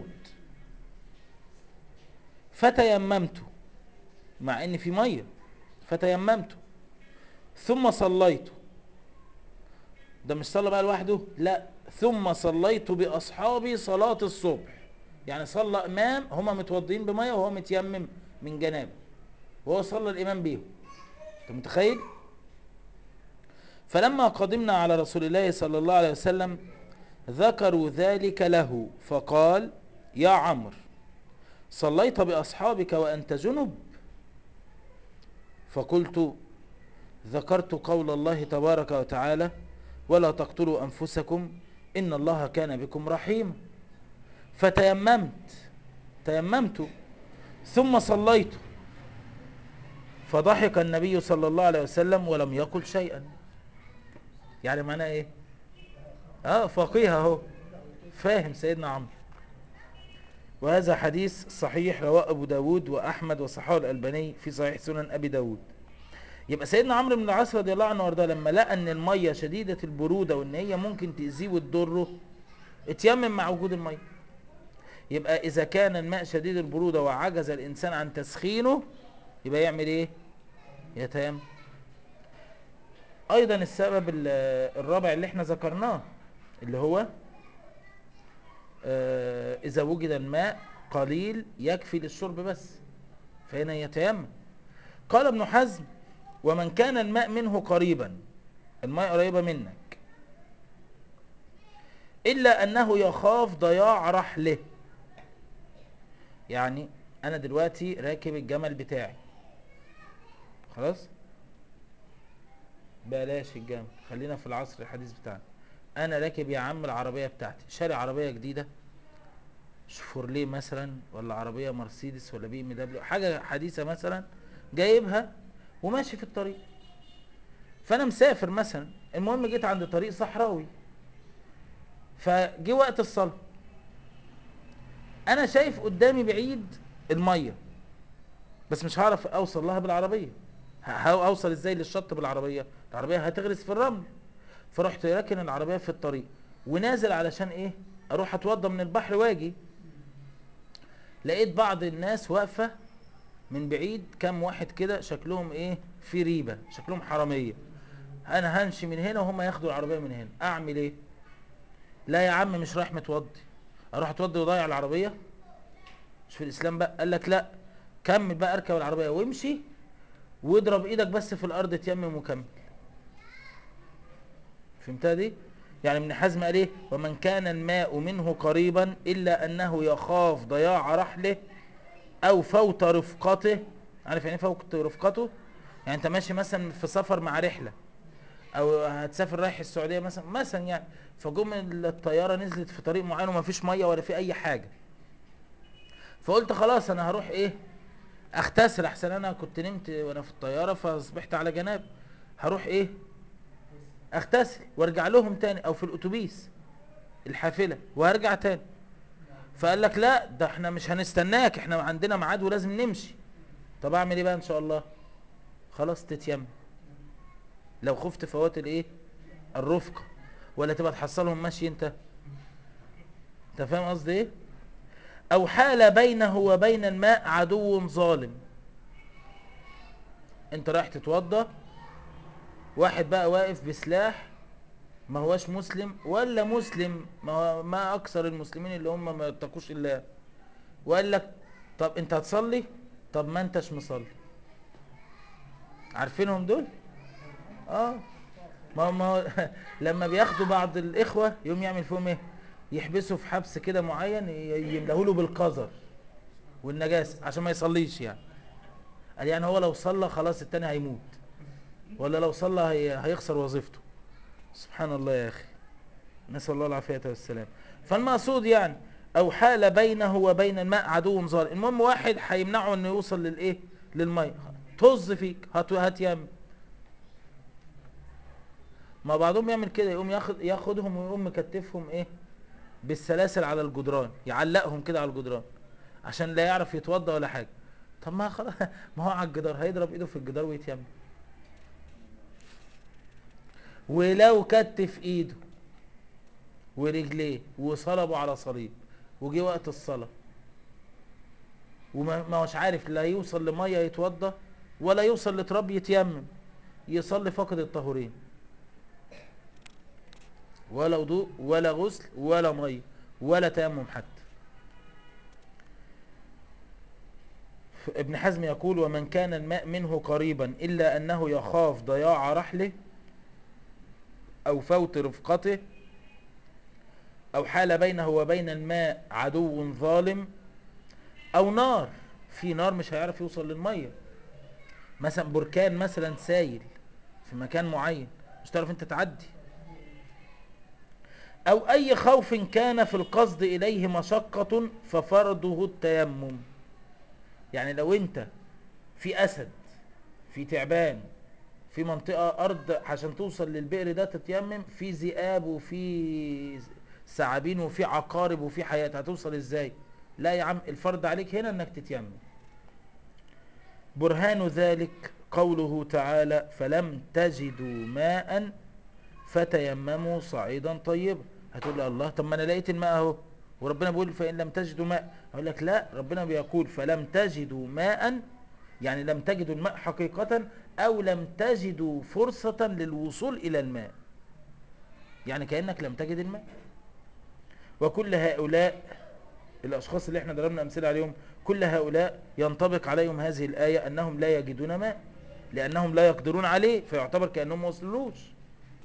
فتيممت مع ان في ميه فتيممت ثم صليت ده مش صلى بقى لوحده لا ثم صليت باصحابي صلاه الصبح يعني صلى امام هما متوضين بميه وهو متيمم من جنابه وهو صلى الامام بيهم انت متخيل فلما قدمنا على رسول الله صلى الله عليه وسلم ذكروا ذلك له فقال يا عمرو صليت بأصحابك وأنت جنب فقلت ذكرت قول الله تبارك وتعالى ولا تقتلوا أنفسكم إن الله كان بكم رحيما فتيممت تيممت ثم صليت فضحك النبي صلى الله عليه وسلم ولم يقل شيئا يعني معناه ايه اه فقيه اهو فاهم سيدنا عمرو وهذا حديث صحيح رواه أبو داود وأحمد وصححه الألباني في صحيح سنن أبي داود يبقى سيدنا عمرو بن العاص رضي الله عنه وارضاه لما لقى ان الميه شديده البروده وان هي ممكن تاذيه وتضره اتيمم مع وجود الميه يبقى اذا كان الماء شديد البروده وعجز الانسان عن تسخينه يبقى يعمل ايه يتيمم ايضا السبب ال- الرابع اللي احنا ذكرناه اللي هو آه، إذا وجد الماء قليل يكفي للشرب بس فهنا يتيمم قال ابن حزم ومن كان الماء منه قريبا المية قريبة منك إلا أنه يخاف ضياع رحله يعني أنا دلوقتي راكب الجمل بتاعي خلاص بلاش الجمل خلينا في العصر الحديث بتاعنا أنا راكب يا عم العربية بتاعتي شاري عربية جديدة شفورليه مثلا ولا عربية مرسيدس ولا بي ام دبليو حاجة حديثة مثلا جايبها وماشي في الطريق فانا مسافر مثلا المهم جيت عند طريق صحراوي فجي وقت الصلاة انا شايف قدامي بعيد المية بس مش هعرف اوصل لها بالعربية ه- اوصل ازاي للشط بالعربية العربية هتغرس في الرمل فرحت راكن العربية في الطريق ونازل علشان ايه اروح اتوضى من البحر واجي لقيت بعض الناس واقفة من بعيد كام واحد كده شكلهم ايه في ريبة شكلهم حرامية انا همشي من هنا وهم ياخدوا العربية من هنا اعمل ايه لا يا عم مش رايح متوضي اروح اتوضي وضيع العربية مش في الاسلام بقى قال لك لا كمل بقى اركب العربية وامشي واضرب ايدك بس في الارض تيمم وكمل فهمتها دي يعني ابن حزم قال ايه ومن كان الماء منه قريبا الا انه يخاف ضياع رحله او فوت رفقته عارف يعني ايه فوت رفقته يعني انت ماشي مثلا في سفر مع رحله او هتسافر رايح السعوديه مثلا مثلا يعني فجم الطياره نزلت في طريق معين وما فيش ميه ولا في اي حاجه فقلت خلاص انا هروح ايه اغتسل احسن انا كنت نمت وانا في الطياره فصبحت على جناب هروح ايه اغتسل وارجع لهم تاني او في الاتوبيس الحافله وهرجع تاني فقال لك لا ده احنا مش هنستناك احنا عندنا ميعاد ولازم نمشي طب اعمل ايه بقى ان شاء الله خلاص تتيمم لو خفت فوات الايه الرفقه ولا تبقى تحصلهم ماشي انت انت فاهم قصدي ايه او حال بينه وبين الماء عدو ظالم انت رايح تتوضى واحد بقى واقف بسلاح ما هوش مسلم ولا مسلم ما, هو ما اكثر المسلمين اللي هم ما يتقوش الله وقال لك طب انت هتصلي طب ما انتش مصلي عارفينهم دول اه ما ما هو لما بياخدوا بعض الاخوه يوم يعمل فيهم ايه يحبسوا في حبس كده معين يملاه له بالقذر والنجاسه عشان ما يصليش يعني قال يعني هو لو صلى خلاص التاني هيموت ولا لو صلى هي هيخسر وظيفته سبحان الله يا اخي نسال الله العافيه والسلام فالمقصود يعني او حال بينه وبين الماء عدو ظالم المهم واحد هيمنعه انه يوصل للايه للميه طز فيك هات هات يم ما بعضهم يعمل كده يقوم ياخد ياخدهم ويقوم مكتفهم ايه بالسلاسل على الجدران يعلقهم كده على الجدران عشان لا يعرف يتوضا ولا حاجه طب ما خلاص ما هو على الجدار هيضرب ايده في الجدار ويتيمم ولو كتف ايده ورجليه وصلبوا على صليب وجي وقت الصلاة وما ما هوش عارف لا يوصل لمية يتوضى ولا يوصل لتراب يتيمم يصلي فقد الطهورين ولا وضوء ولا غسل ولا مية ولا تيمم حتى ابن حزم يقول ومن كان الماء منه قريبا إلا أنه يخاف ضياع رحله أو فوت رفقته أو حال بينه وبين الماء عدو ظالم أو نار في نار مش هيعرف يوصل للمية مثلا بركان مثلا سايل في مكان معين مش تعرف انت تعدي أو أي خوف كان في القصد إليه مشقة ففرضه التيمم يعني لو انت في أسد في تعبان في منطقة أرض عشان توصل للبئر ده تتيمم في ذئاب وفي ثعابين وفي عقارب وفي حياة هتوصل ازاي لا يا عم الفرض عليك هنا انك تتيمم برهان ذلك قوله تعالى فلم تجدوا ماء فتيمموا صعيدا طيبا هتقول لي الله طب ما انا لقيت الماء اهو وربنا بيقول فان لم تجدوا ماء اقول لك لا ربنا بيقول فلم تجدوا ماء يعني لم تجدوا الماء حقيقة او لم تجدوا فرصة للوصول الى الماء يعني كأنك لم تجد الماء وكل هؤلاء الاشخاص اللي احنا ضربنا امثله عليهم كل هؤلاء ينطبق عليهم هذه الايه انهم لا يجدون ماء لانهم لا يقدرون عليه فيعتبر كانهم ما وصلوش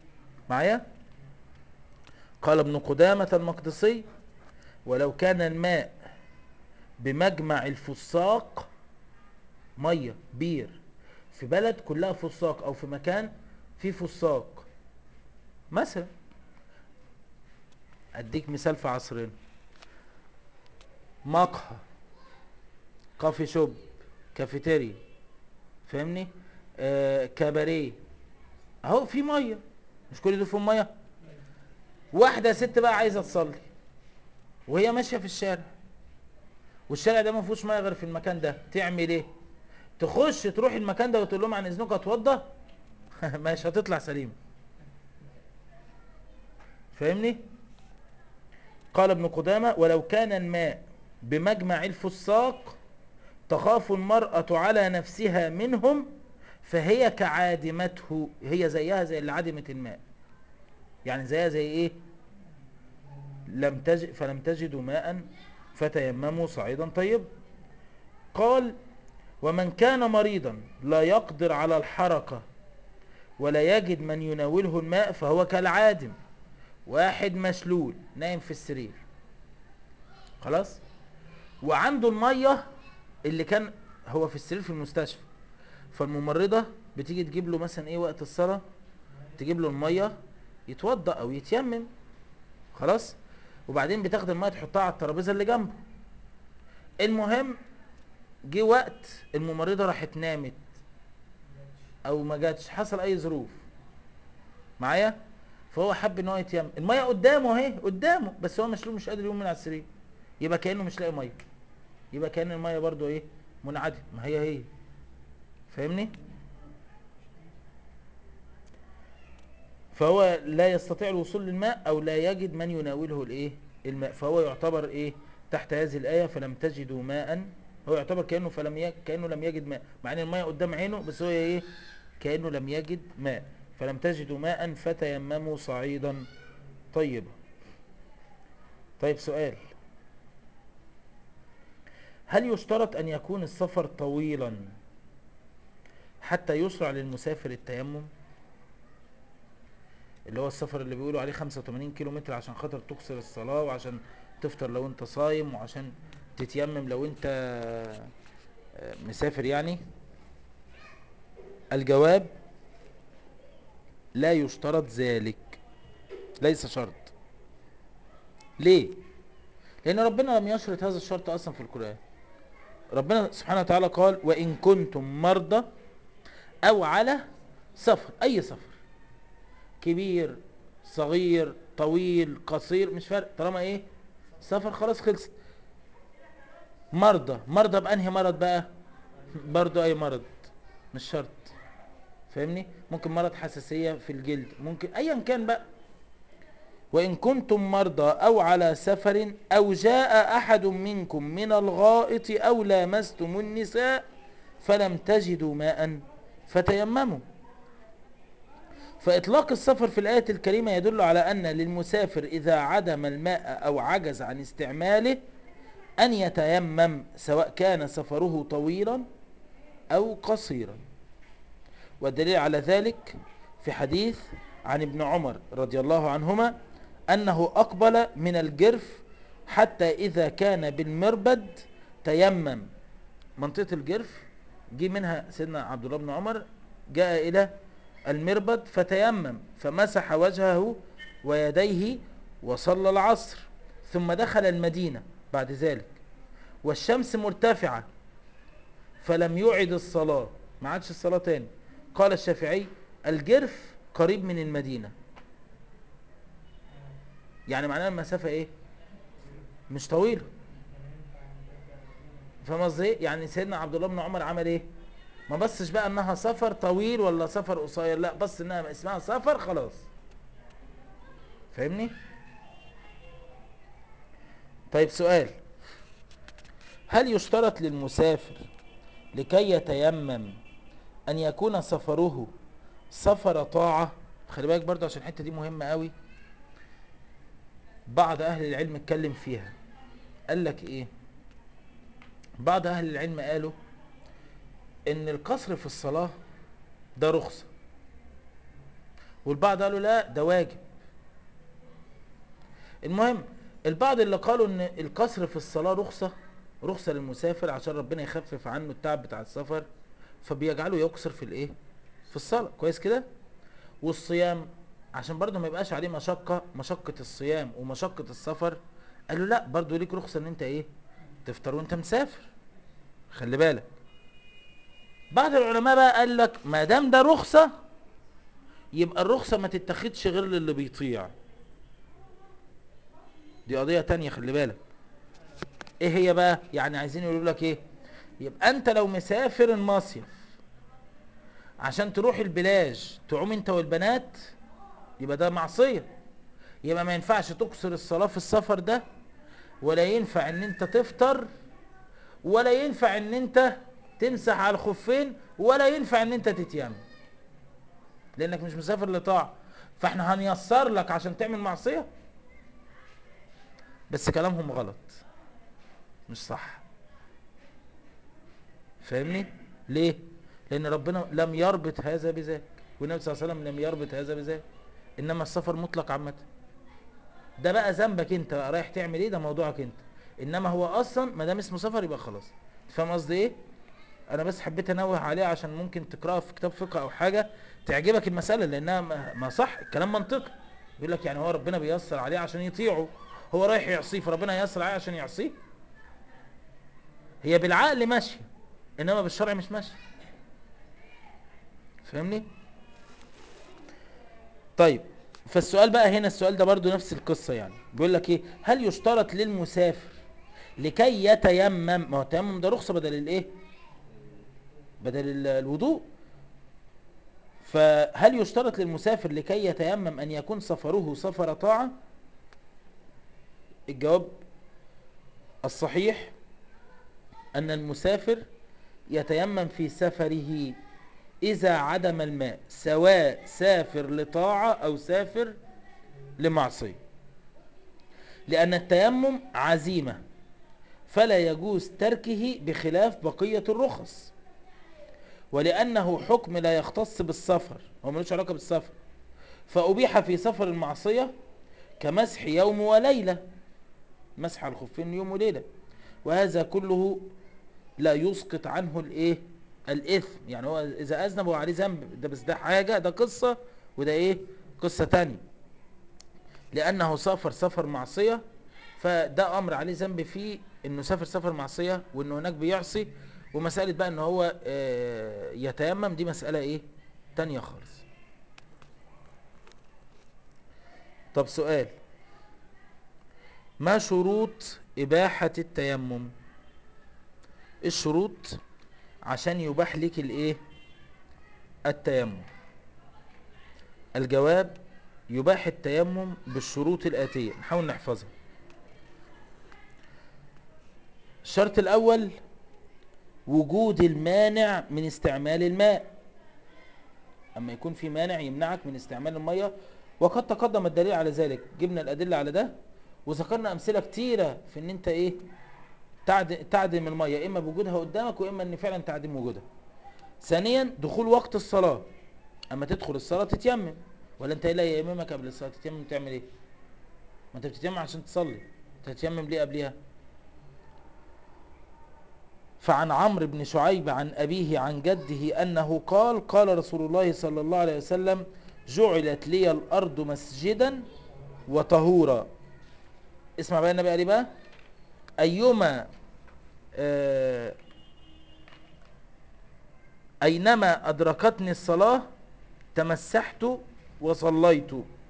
معايا قال ابن قدامة المقدسي ولو كان الماء بمجمع الفساق مية بير في بلد كلها فساق او في مكان فيه فساق مثلا اديك مثال في عصرنا مقهى كافي شوب كافيتيريا فاهمني آه كاباريه اهو في ميه مش كل دول فيهم ميه واحده ست بقى عايزه تصلي وهي ماشيه في الشارع والشارع ده ما فيهوش ميه غير في المكان ده تعمل ايه تخش تروح المكان ده وتقول لهم عن اذنكم اتوضى مش هتطلع سليم فاهمني قال ابن قدامة ولو كان الماء بمجمع الفساق تخاف المرأة على نفسها منهم فهي كعادمته هي زيها زي اللي عدمت الماء يعني زيها زي ايه لم تجد فلم تجدوا ماء فتيمموا صعيدا طيب قال ومن كان مريضا لا يقدر على الحركة ولا يجد من يناوله الماء فهو كالعادم واحد مشلول نايم في السرير خلاص وعنده المية اللي كان هو في السرير في المستشفى فالممرضة بتيجي تجيب له مثلا ايه وقت الصلاة تجيب له المية يتوضأ او يتيمم خلاص وبعدين بتاخد المية تحطها على الترابيزة اللي جنبه المهم جه وقت الممرضة راحت نامت او ما جاتش حصل اي ظروف معايا فهو حب ان هو يتيمم الميه قدامه اهي قدامه بس هو مشلول مش قادر يقوم من على السرير يبقى كانه مش لاقي ميه يبقى كان الميه برضو ايه منعدم ما هي هي فاهمني فهو لا يستطيع الوصول للماء او لا يجد من يناوله الايه الماء فهو يعتبر ايه تحت هذه الايه فلم تجدوا ماء هو يعتبر كانه فلم ي... كانه لم يجد ماء مع ان الميه قدام عينه بس هو ايه كانه لم يجد ماء فلم تجدوا ماء فتيمموا صعيدا طيبا طيب سؤال هل يشترط ان يكون السفر طويلا حتى يشرع للمسافر التيمم اللي هو السفر اللي بيقولوا عليه 85 كيلو متر عشان خاطر تقصر الصلاة وعشان تفطر لو انت صايم وعشان تتيمم لو انت مسافر يعني الجواب لا يشترط ذلك ليس شرط ليه لان ربنا لم يشرط هذا الشرط اصلا في القرآن ربنا سبحانه وتعالى قال وان كنتم مرضى او على سفر اي سفر كبير صغير طويل قصير مش فارق طالما ايه سفر خلاص خلصت مرضى مرضى بانهي مرض بقى برضو اي مرض مش شرط فاهمني ممكن مرض حساسية في الجلد ممكن ايا كان بقى وان كنتم مرضى او على سفر او جاء احد منكم من الغائط او لامستم النساء فلم تجدوا ماء فتيمموا فإطلاق السفر في الآية الكريمة يدل على أن للمسافر إذا عدم الماء أو عجز عن استعماله أن يتيمم سواء كان سفره طويلا أو قصيرا والدليل على ذلك في حديث عن ابن عمر رضي الله عنهما أنه أقبل من الجرف حتى إذا كان بالمربد تيمم منطقة الجرف جي منها سيدنا عبد الله بن عمر جاء إلى المربد فتيمم فمسح وجهه ويديه وصلى العصر ثم دخل المدينة بعد ذلك والشمس مرتفعة فلم يعد الصلاة ما عادش الصلاة تاني قال الشافعي الجرف قريب من المدينة يعني معناها المسافة ايه مش طويلة فاهم قصدي ايه يعني سيدنا عبد الله بن عمر عمل ايه ما بصش بقى انها سفر طويل ولا سفر قصير لا بص انها اسمها سفر خلاص فاهمني طيب سؤال هل يشترط للمسافر لكي يتيمم ان يكون سفره سفر طاعة خلي بالك برضه عشان الحتة دي مهمة قوي بعض اهل العلم اتكلم فيها قال لك ايه بعض اهل العلم قالوا ان القصر في الصلاة ده رخصة والبعض قالوا لا ده واجب المهم البعض اللي قالوا ان القصر في الصلاة رخصة رخصة للمسافر عشان ربنا يخفف عنه التعب بتاع السفر فبيجعله يقصر في الايه في الصلاة كويس كده والصيام عشان برضه ما يبقاش عليه مشقة مشقة الصيام ومشقة السفر قالوا لا برضه ليك رخصة ان انت ايه تفطر وانت مسافر خلي بالك بعض العلماء بقى قال لك ما دام ده رخصة يبقى الرخصة ما تتخذش غير للي بيطيع دي قضية تانية خلي بالك ايه هي بقى يعني عايزين يقولوا لك ايه يبقى انت لو مسافر المصيف عشان تروح البلاج تعوم انت والبنات يبقى ده معصية يبقى ما ينفعش تقصر الصلاة في السفر ده ولا ينفع ان انت تفطر ولا ينفع ان انت تمسح على الخفين ولا ينفع ان انت تتيمم لانك مش مسافر لطاعة فاحنا هنيسر لك عشان تعمل معصية بس كلامهم غلط مش صح فاهمني ليه لان ربنا لم يربط هذا بذاك والنبي صلى الله عليه وسلم لم يربط هذا بذاك انما السفر مطلق عامه ده بقى ذنبك انت بقى رايح تعمل ايه ده موضوعك انت انما هو اصلا ما دام اسمه سفر يبقى خلاص فاهم قصدي ايه انا بس حبيت انوه عليه عشان ممكن تقراها في كتاب فقه او حاجه تعجبك المساله لانها ما ما صح الكلام منطقي يقول لك يعني هو ربنا بيسر عليه عشان يطيعه هو رايح يعصيه فربنا ييسر عليه عشان يعصيه هي بالعقل ماشيه انما بالشرع مش ماشيه فاهمني طيب فالسؤال بقى هنا السؤال ده برضو نفس القصة يعني بيقول لك ايه هل يشترط للمسافر لكي يتيمم ما هو التيمم ده رخصة بدل الايه بدل ال- الوضوء فهل يشترط للمسافر لكي يتيمم ان يكون سفره سفر طاعة الجواب الصحيح ان المسافر يتيمم في سفره إذا عدم الماء سواء سافر لطاعة أو سافر لمعصية لأن التيمم عزيمة فلا يجوز تركه بخلاف بقية الرخص ولأنه حكم لا يختص بالسفر هو ملوش علاقة بالسفر فأبيح في سفر المعصية كمسح يوم وليلة مسح على الخفين يوم وليلة وهذا كله لا يسقط عنه الايه الاثم يعني هو اذا اذنب هو عليه ذنب ده بس ده حاجه ده قصه وده ايه قصه تانية لانه سافر سفر معصيه فده امر عليه ذنب فيه انه سافر سفر معصيه وانه هناك بيعصي ومساله بقى ان هو آه، يتيمم دي مساله ايه تانية خالص طب سؤال ما شروط اباحه التيمم الشروط عشان يباح لك الايه التيمم الجواب يباح التيمم بالشروط الآتية نحاول نحفظها الشرط الأول وجود المانع من استعمال الماء أما يكون في مانع يمنعك من استعمال المية وقد تقدم الدليل على ذلك جبنا الأدلة على ده وذكرنا أمثلة كتيرة في إن أنت إيه تعد- تعدم المية إما بوجودها قدامك وإما إن فعلا تعدم وجودها ثانيا دخول وقت الصلاة أما تدخل الصلاة تتيمم ولا أنت إيه لا يممك قبل الصلاة تتيمم تعمل إيه ما أنت بتتيمم عشان تصلي تتيمم ليه قبلها فعن عمرو بن شعيب عن أبيه عن جده أنه قال قال رسول الله صلى الله عليه وسلم جعلت لي الأرض مسجدا وطهورا اسمع بقى النبي قال إيه بقى أيما آه، أينما أدركتني الصلاة تمسحت وصليت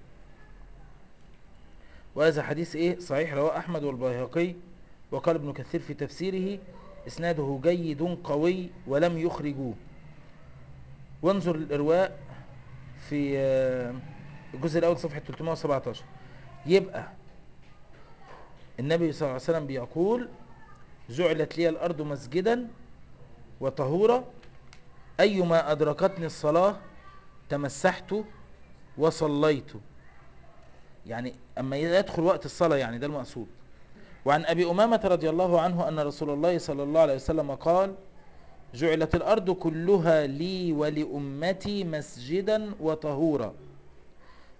وهذا حديث إيه صحيح رواه أحمد والبيهقي وقال ابن كثير في تفسيره إسناده جيد قوي ولم يخرجوه وانظر الإرواء في آه، الجزء الأول صفحة 317 يبقى النبي صلى الله عليه وسلم بيقول جعلت لي الأرض مسجدا وطهورا أيما أدركتني الصلاة تمسحت وصليت يعني أما يدخل وقت الصلاة يعني ده المقصود وعن أبي أمامة رضي الله عنه أن رسول الله صلى الله عليه وسلم قال جعلت الأرض كلها لي ولأمتي مسجدا وطهورا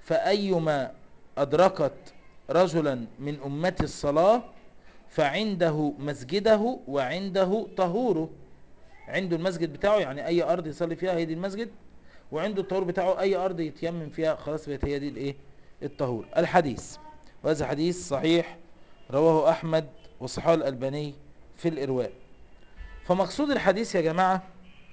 فأيما أدركت رجلا من أمة الصلاة فعنده مسجده وعنده طهوره عنده المسجد بتاعه يعني أي أرض يصلي فيها هي دي المسجد وعنده الطهور بتاعه أي أرض يتيمم فيها خلاص بقت هي دي الإيه الطهور الحديث وهذا حديث صحيح رواه أحمد وصححه الألباني في الإرواء فمقصود الحديث يا جماعة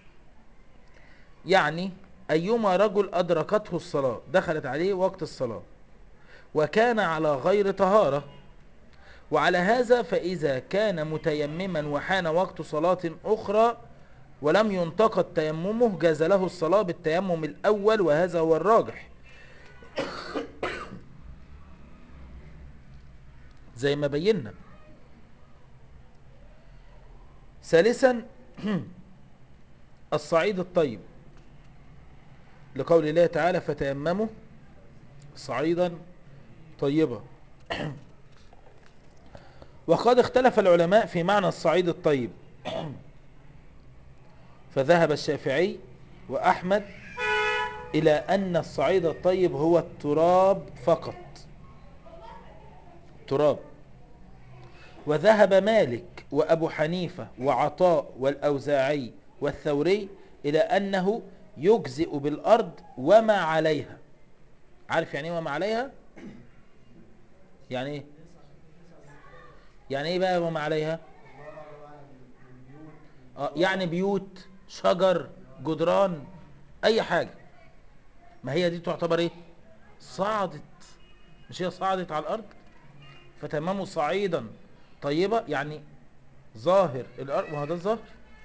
يعني أيما رجل أدركته الصلاة دخلت عليه وقت الصلاة وكان على غير طهارة وعلى هذا فإذا كان متيمما وحان وقت صلاة أخرى ولم ينتقد تيممه جاز له الصلاة بالتيمم الأول وهذا هو الراجح زي ما بينا ثالثا الصعيد الطيب لقول الله تعالى فتيمموا صعيدا طيبا وقد اختلف العلماء في معنى الصعيد الطيب فذهب الشافعي وأحمد إلى أن الصعيد الطيب هو التراب فقط تراب وذهب مالك وأبو حنيفة وعطاء والأوزاعي والثوري إلى أنه يجزئ بالأرض وما عليها عارف يعني ايه وما عليها يعني ايه يعني ايه بقى وما عليها آه يعني بيوت شجر جدران اي حاجة ما هي دي تعتبر ايه صعدت مش هي صعدت على الارض فتمامه صعيدا طيبة يعني ظاهر الارض وهذا الظاهر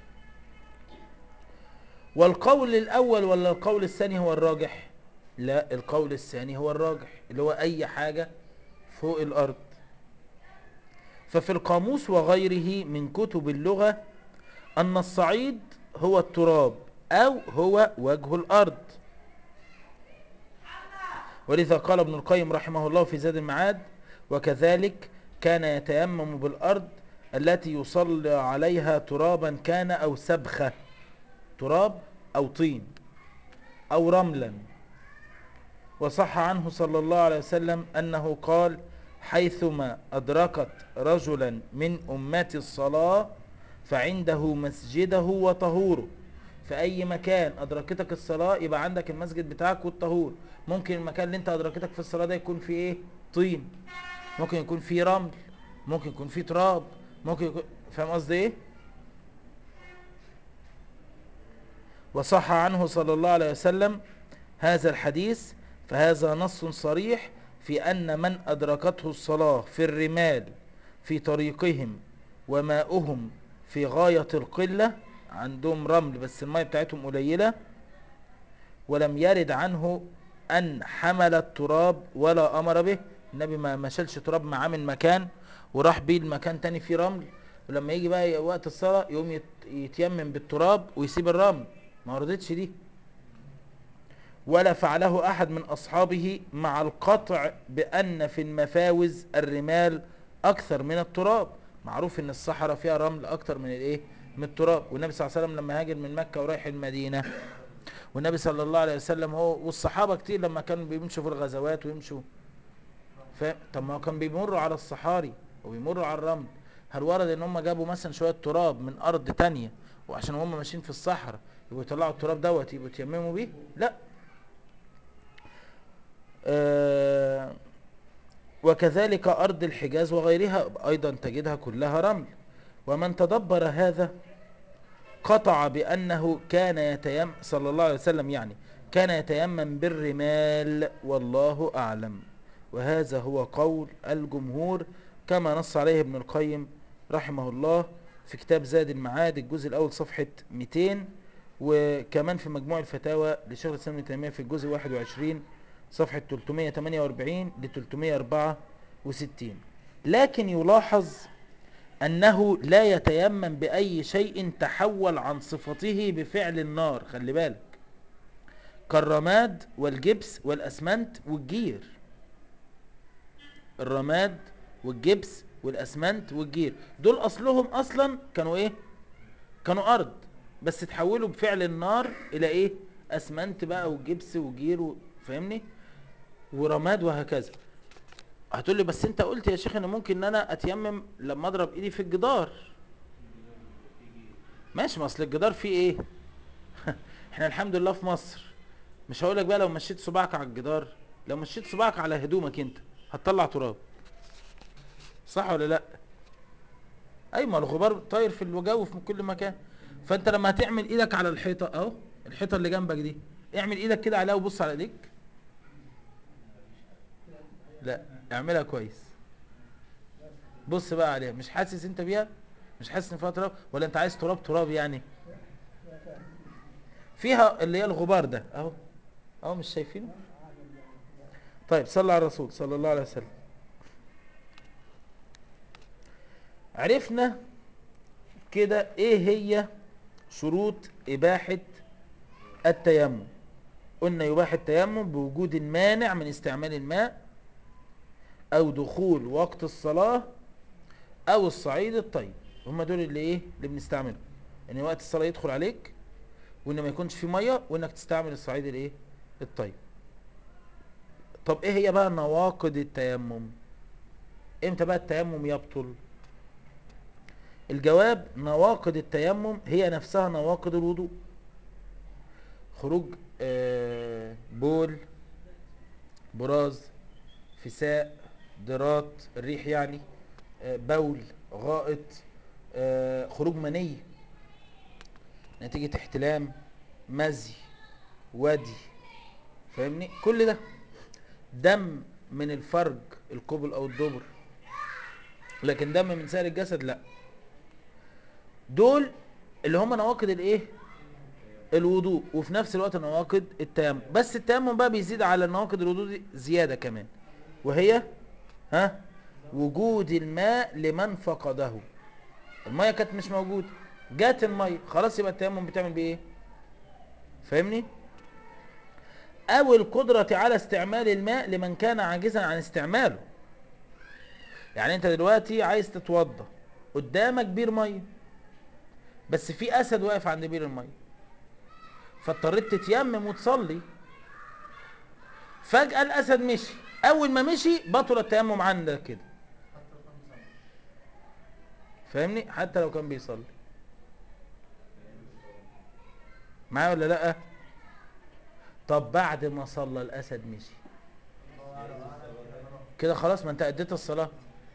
والقول الاول ولا القول الثاني هو الراجح لا القول الثاني هو الراجح اللي هو اي حاجة فوق الارض ففي القاموس وغيره من كتب اللغة ان الصعيد هو التراب او هو وجه الارض ولذا قال ابن القيم رحمه الله في زاد المعاد وكذلك كان يتيمم بالارض التي يصلى عليها ترابا كان او سبخة تراب او طين او رملا وصح عنه صلى الله عليه وسلم أنه قال حيثما أدركت رجلا من أمة الصلاة فعنده مسجده وطهوره في أي مكان أدركتك الصلاة يبقى عندك المسجد بتاعك والطهور ممكن المكان اللي انت أدركتك في الصلاة ده يكون فيه ايه طين ممكن يكون فيه رمل ممكن يكون فيه تراب ممكن يكون فاهم قصدي ايه وصح عنه صلى الله عليه وسلم هذا الحديث فهذا نص صريح في أن من أدركته الصلاة في الرمال في طريقهم وماؤهم في غاية القلة عندهم رمل بس الماء بتاعتهم قليلة ولم يرد عنه أن حمل التراب ولا أمر به النبي ما ما شالش تراب معاه من مكان وراح بيه المكان تاني فيه رمل ولما يجي بقى وقت الصلاة يقوم يت- يتيمم بالتراب ويسيب الرمل ما رضيتش دي ولا فعله أحد من أصحابه مع القطع بأن في المفاوز الرمال أكثر من التراب معروف أن الصحراء فيها رمل أكثر من الإيه؟ من التراب والنبي صلى الله عليه وسلم لما هاجر من مكة ورايح المدينة والنبي صلى الله عليه وسلم هو والصحابة كتير لما كانوا بيمشوا في الغزوات ويمشوا فاهم طب ما هو كان بيمروا على الصحاري وبيمروا على الرمل هل ورد ان هم جابوا مثلا شوية تراب من ارض تانية وعشان هم ماشيين في الصحراء يبقوا يطلعوا التراب دوت يبقوا يتيمموا بيه لا آه، وكذلك أرض الحجاز وغيرها أيضا تجدها كلها رمل ومن تدبر هذا قطع بأنه كان يتيمم صلى الله عليه وسلم يعني كان يتيمم بالرمال والله أعلم وهذا هو قول الجمهور كما نص عليه ابن القيم رحمه الله في كتاب زاد المعاد الجزء الأول صفحة 200 وكمان في مجموع الفتاوى لشيخ الإسلام ابن تيمية في الجزء 21 صفحة 348 ل 364 لكن يلاحظ أنه لا يتيمم بأي شيء تحول عن صفته بفعل النار خلي بالك كالرماد والجبس والأسمنت والجير الرماد والجبس والأسمنت والجير دول أصلهم أصلا كانوا إيه كانوا أرض بس تحولوا بفعل النار إلى إيه أسمنت بقى وجبس وجير و... فاهمني ورماد وهكذا هتقول لي بس انت قلت يا شيخ ان ممكن ان انا اتيمم لما اضرب ايدي في الجدار ماشي ما اصل الجدار فيه ايه احنا الحمد لله في مصر مش هقولك بقى لو مشيت صباعك على الجدار لو مشيت صباعك على هدومك انت هتطلع تراب صح ولا لا اي ما الغبار طاير في الجو في كل مكان فانت لما هتعمل ايدك على الحيطه اهو الحيطه اللي جنبك دي اعمل ايدك كده عليها وبص على ايديك لا اعملها كويس بص بقى عليها مش حاسس انت بيها مش حاسس ان فيها تراب ولا انت عايز تراب تراب يعني فيها اللي هي الغبار ده اهو اهو مش شايفينه طيب صلى على الرسول صلى الله عليه وسلم عرفنا كده ايه هي شروط اباحة التيمم قلنا يباح التيمم بوجود مانع من استعمال الماء او دخول وقت الصلاة او الصعيد الطيب هم دول اللي ايه اللي بنستعمله ان وقت الصلاة يدخل عليك وان ما يكونش في مية وانك تستعمل الصعيد الايه الطيب طب ايه هي بقى نواقض التيمم امتى بقى التيمم يبطل الجواب نواقض التيمم هي نفسها نواقض الوضوء خروج آه، بول براز فساء ضرات الريح يعني آه، بول غائط آه، خروج مني نتيجة احتلام مزي ودي فاهمني كل ده دم من الفرج القبل او الدبر لكن دم من سائر الجسد لا دول اللي هم نواقض الايه الوضوء وفي نفس الوقت نواقض التيمم بس التيمم بقى بيزيد على نواقض الوضوء دي زيادة كمان وهي ها وجود الماء لمن فقده المية كانت مش موجودة جات المية خلاص يبقى التيمم بتعمل بيه ايه فاهمني او القدرة على استعمال الماء لمن كان عاجزا عن استعماله يعني انت دلوقتي عايز تتوضى قدامك بير ميه بس في اسد واقف عند بير الميه فاضطريت تتيمم وتصلي فجأة الاسد مشي اول ما مشي بطل التيمم عندك كده فاهمني حتى لو كان بيصلي معايا ولا لا طب بعد ما صلى الاسد مشي كده خلاص ما انت اديت الصلاه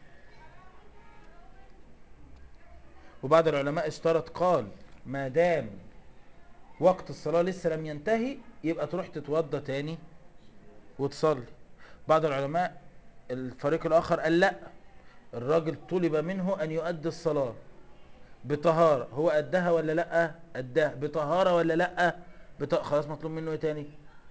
وبعض العلماء اشترط قال ما دام وقت الصلاة لسه لم ينتهي يبقى تروح تتوضى تاني وتصلي بعض العلماء الفريق الآخر قال لا الراجل طلب منه أن يؤدي الصلاة بطهارة هو أدها ولا لا أداها بطهارة ولا لا بط... خلاص مطلوب منه ايه تاني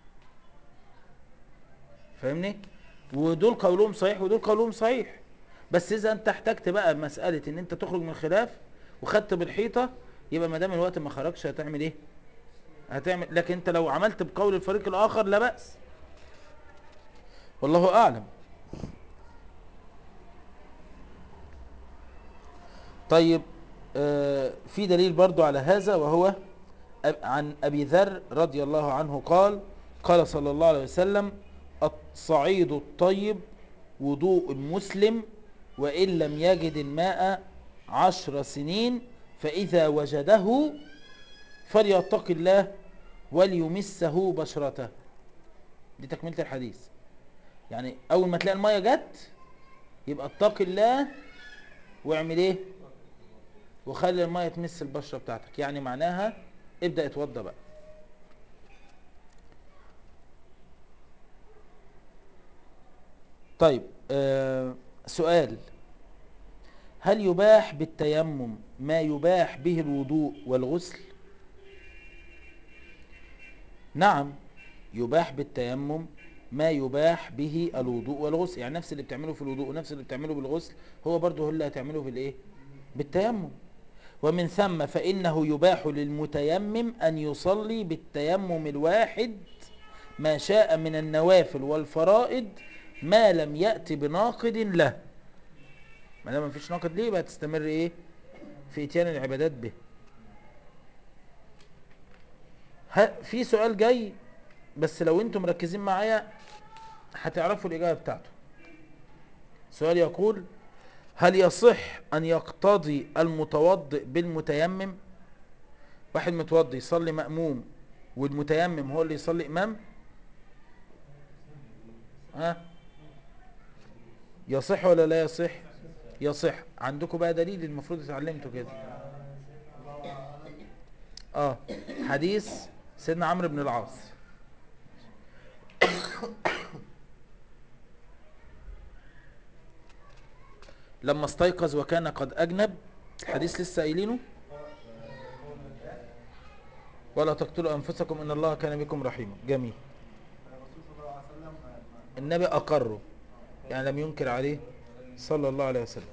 فاهمني ودول قولهم صحيح ودول قولهم صحيح بس اذا انت احتجت بقى مسألة ان انت تخرج من الخلاف وخدت بالحيطة يبقى ما دام الوقت ما خرجش هتعمل ايه هتعمل لكن انت لو عملت بقول الفريق الاخر لا بأس والله اعلم طيب آه في دليل برضو على هذا وهو أب- عن ابي ذر رضي الله عنه قال قال صلى الله عليه وسلم الصعيد الطيب وضوء مسلم وإن لم يجد الماء عشر سنين فإذا وجده فليتق الله وليمسه بشرته دي تكملة الحديث يعني أول ما تلاقي المية جت يبقى اتق الله واعمل ايه وخلي المية تمس البشرة بتاعتك يعني معناها ابدأ اتوضى بقى طيب آه سؤال هل يباح بالتيمم ما يباح به الوضوء والغسل نعم يباح بالتيمم ما يباح به الوضوء والغسل يعني نفس اللي بتعمله في الوضوء ونفس اللي بتعمله بالغسل هو برضه هو اللي هتعمله في الايه بالتيمم ومن ثم فإنه يباح للمتيمم أن يصلي بالتيمم الواحد ما شاء من النوافل والفرائض ما لم يأتي بناقض له ما دام مفيش ناقض ليه يبقى تستمر ايه في اتيان العبادات به ها في سؤال جاي بس لو انتم مركزين معايا هتعرفوا الإجابة بتاعته السؤال يقول هل يصح أن يقتضي المتوضئ بالمتيمم واحد متوضئ يصلي مأموم والمتيمم هو اللي يصلي إمام ها يصح ولا لا يصح يصح عندكم بقى دليل المفروض اتعلمتوا كده اه حديث سيدنا عمرو بن العاص لما استيقظ وكان قد أجنب الحديث لسه قايلينه ولا تقتلوا أنفسكم إن الله كان بكم رحيما جميل الرسول صلى الله عليه وسلم ما- النبي أقره يعني لم ينكر عليه صلى الله عليه وسلم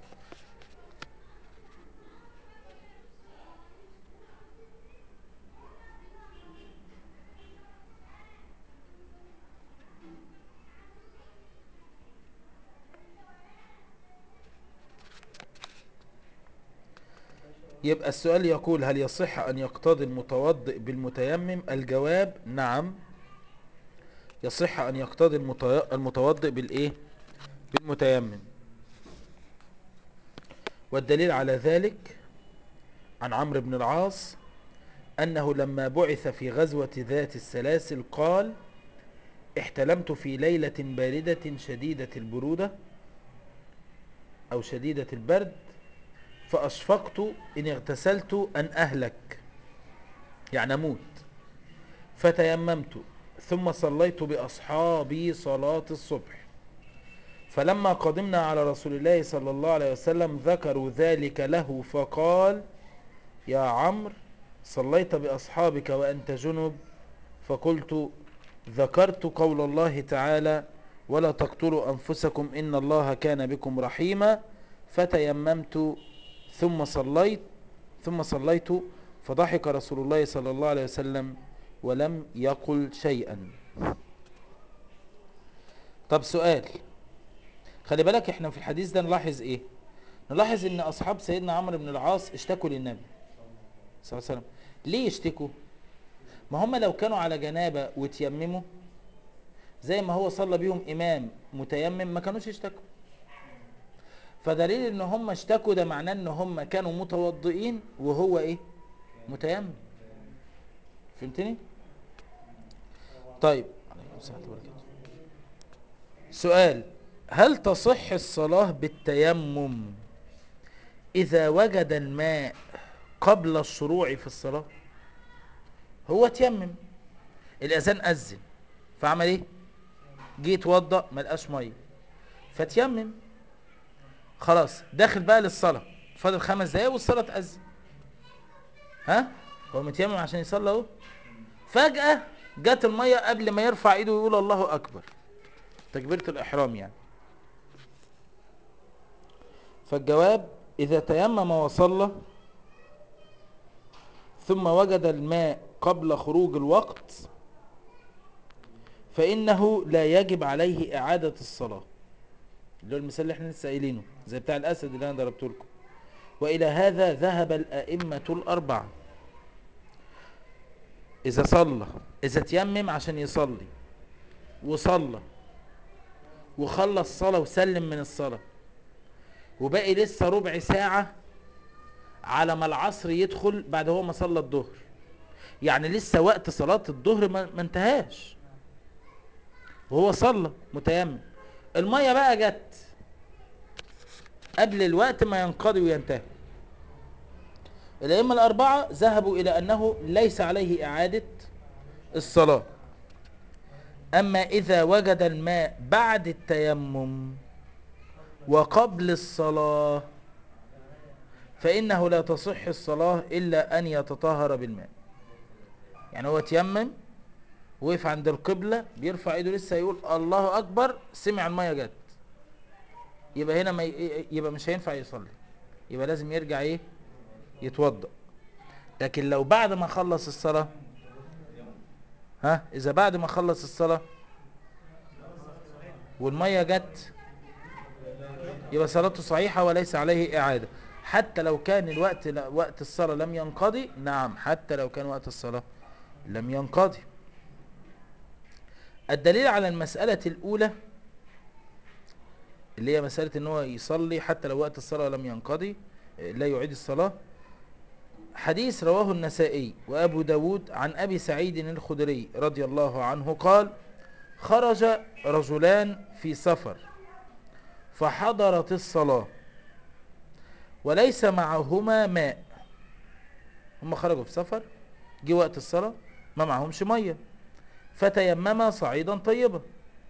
يبقى السؤال يقول هل يصح أن يقتضي المتوضئ بالمتيمم الجواب نعم يصح أن يقتضي المتي- المتوضئ بالإيه بالمتيمم والدليل على ذلك عن عمرو بن العاص أنه لما بعث في غزوة ذات السلاسل قال احتلمت في ليلة باردة شديدة البرودة أو شديدة البرد فأشفقت إن اغتسلت أن أهلك يعني أموت فتيممت ثم صليت بأصحابي صلاة الصبح فلما قدمنا على رسول الله صلى الله عليه وسلم ذكروا ذلك له فقال يا عمرو صليت بأصحابك وأنت جنب فقلت ذكرت قول الله تعالى ولا تقتلوا أنفسكم إن الله كان بكم رحيما فتيممت ثم صليت ثم صليت فضحك رسول الله صلى الله عليه وسلم ولم يقل شيئا طب سؤال خلي بالك احنا في الحديث ده نلاحظ ايه نلاحظ ان اصحاب سيدنا عمرو بن العاص اشتكوا للنبي صلى الله عليه وسلم ليه يشتكوا ما هم لو كانوا على جنابة وتيمموا زي ما هو صلى بيهم امام متيمم ما كانوش يشتكوا فدليل ان هم اشتكوا ده معناه ان هم كانوا متوضئين وهو ايه متيمم فهمتني طيب عليكم السلام ورحمة الله وبركاته. سؤال هل تصح الصلاة بالتيمم إذا وجد الماء قبل الشروع في الصلاة هو تيمم الأذان أذن فعمل إيه جه يتوضأ ما لقاش مية فتيمم خلاص داخل بقى للصلاة فاضل خمس دقايق والصلاة تأذن ها هو متيمم عشان يصلي اهو فجأة جت المية قبل ما يرفع ايده ويقول الله أكبر تكبيرة الإحرام يعني فالجواب إذا تيمم وصلى ثم وجد الماء قبل خروج الوقت فإنه لا يجب عليه إعادة الصلاة اللي هو المثال اللي احنا لسه قايلينه زي بتاع الأسد اللي أنا ضربته لكم وإلى هذا ذهب الأئمة الأربعة إذا صلى إذا تيمم عشان يصلي وصلى وخلص صلاة وسلم من الصلاة وباقي لسه ربع ساعة على ما العصر يدخل بعد هو ما صلى الظهر يعني لسه وقت صلاة الظهر ما ما انتهاش وهو صلى متيمم المية بقى جت قبل الوقت ما ينقضي وينتهي الأئمة الأربعة ذهبوا إلى أنه ليس عليه إعادة الصلاة أما إذا وجد الماء بعد التيمم وقبل الصلاة فإنه لا تصح الصلاة إلا أن يتطهر بالماء يعني هو تيمم وقف عند القبلة بيرفع ايده لسه يقول الله أكبر سمع المية جت يبقى هنا ما ي- يبقى مش هينفع يصلي يبقى لازم يرجع ايه يتوضأ لكن لو بعد ما خلص الصلاة ها إذا بعد ما خلص الصلاة والمية جت يبقى صلاته صحيحة وليس عليه إعادة حتى لو كان الوقت وقت الصلاة لم ينقضي نعم حتى لو كان وقت الصلاة لم ينقضي الدليل على المسألة الأولى اللي هي مسألة ان هو يصلي حتى لو وقت الصلاة لم ينقضي لا يعيد الصلاة حديث رواه النسائي وأبو داود عن أبي سعيد الخدري رضي الله عنه قال خرج رجلان في سفر فحضرت الصلاة وليس معهما ماء هم خرجوا في سفر جه وقت الصلاة ما معهمش مية فتيمما صعيدا طيبا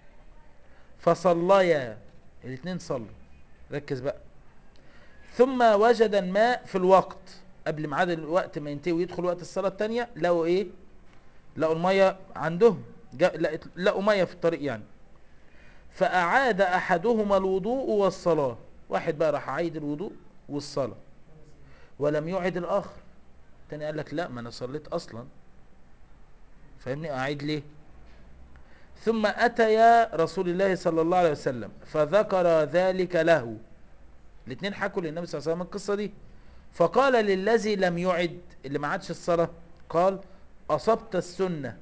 فصليا الاثنين صلوا ركز بقى ثم وجد الماء في الوقت قبل ميعاد الوقت ما ينتهي ويدخل وقت الصلاة التانية لقوا ايه لقوا المية عندهم جا- لقت- لقوا مية في الطريق يعني فأعاد أحدهما الوضوء والصلاة واحد بقى راح عيد الوضوء والصلاة ولم يعد الآخر التاني قال لك لا ما أنا صليت أصلا فاهمني أعيد ليه ثم أتيا رسول الله صلى الله عليه وسلم فذكر ذلك له الاثنين حكوا للنبي صلى الله عليه وسلم القصة دي فقال للذي لم يعد اللي ما عادش الصلاة قال أصبت السنة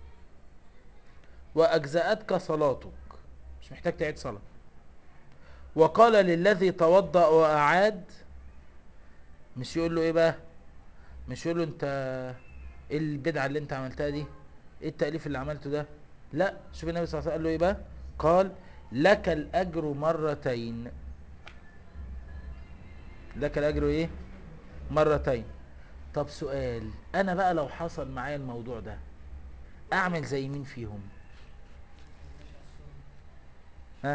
وأجزأتك صلاتك مش محتاج تعيد صلاة وقال للذي توضأ وأعاد مش يقول له ايه بقى مش يقول له انت ايه البدعة اللي انت عملتها دي ايه التأليف اللي عملته ده لا شوف النبي صلى الله عليه وسلم قال له ايه بقى قال لك الأجر مرتين لك الأجر ايه مرتين طب سؤال انا بقى لو حصل معايا الموضوع ده اعمل زي مين فيهم ها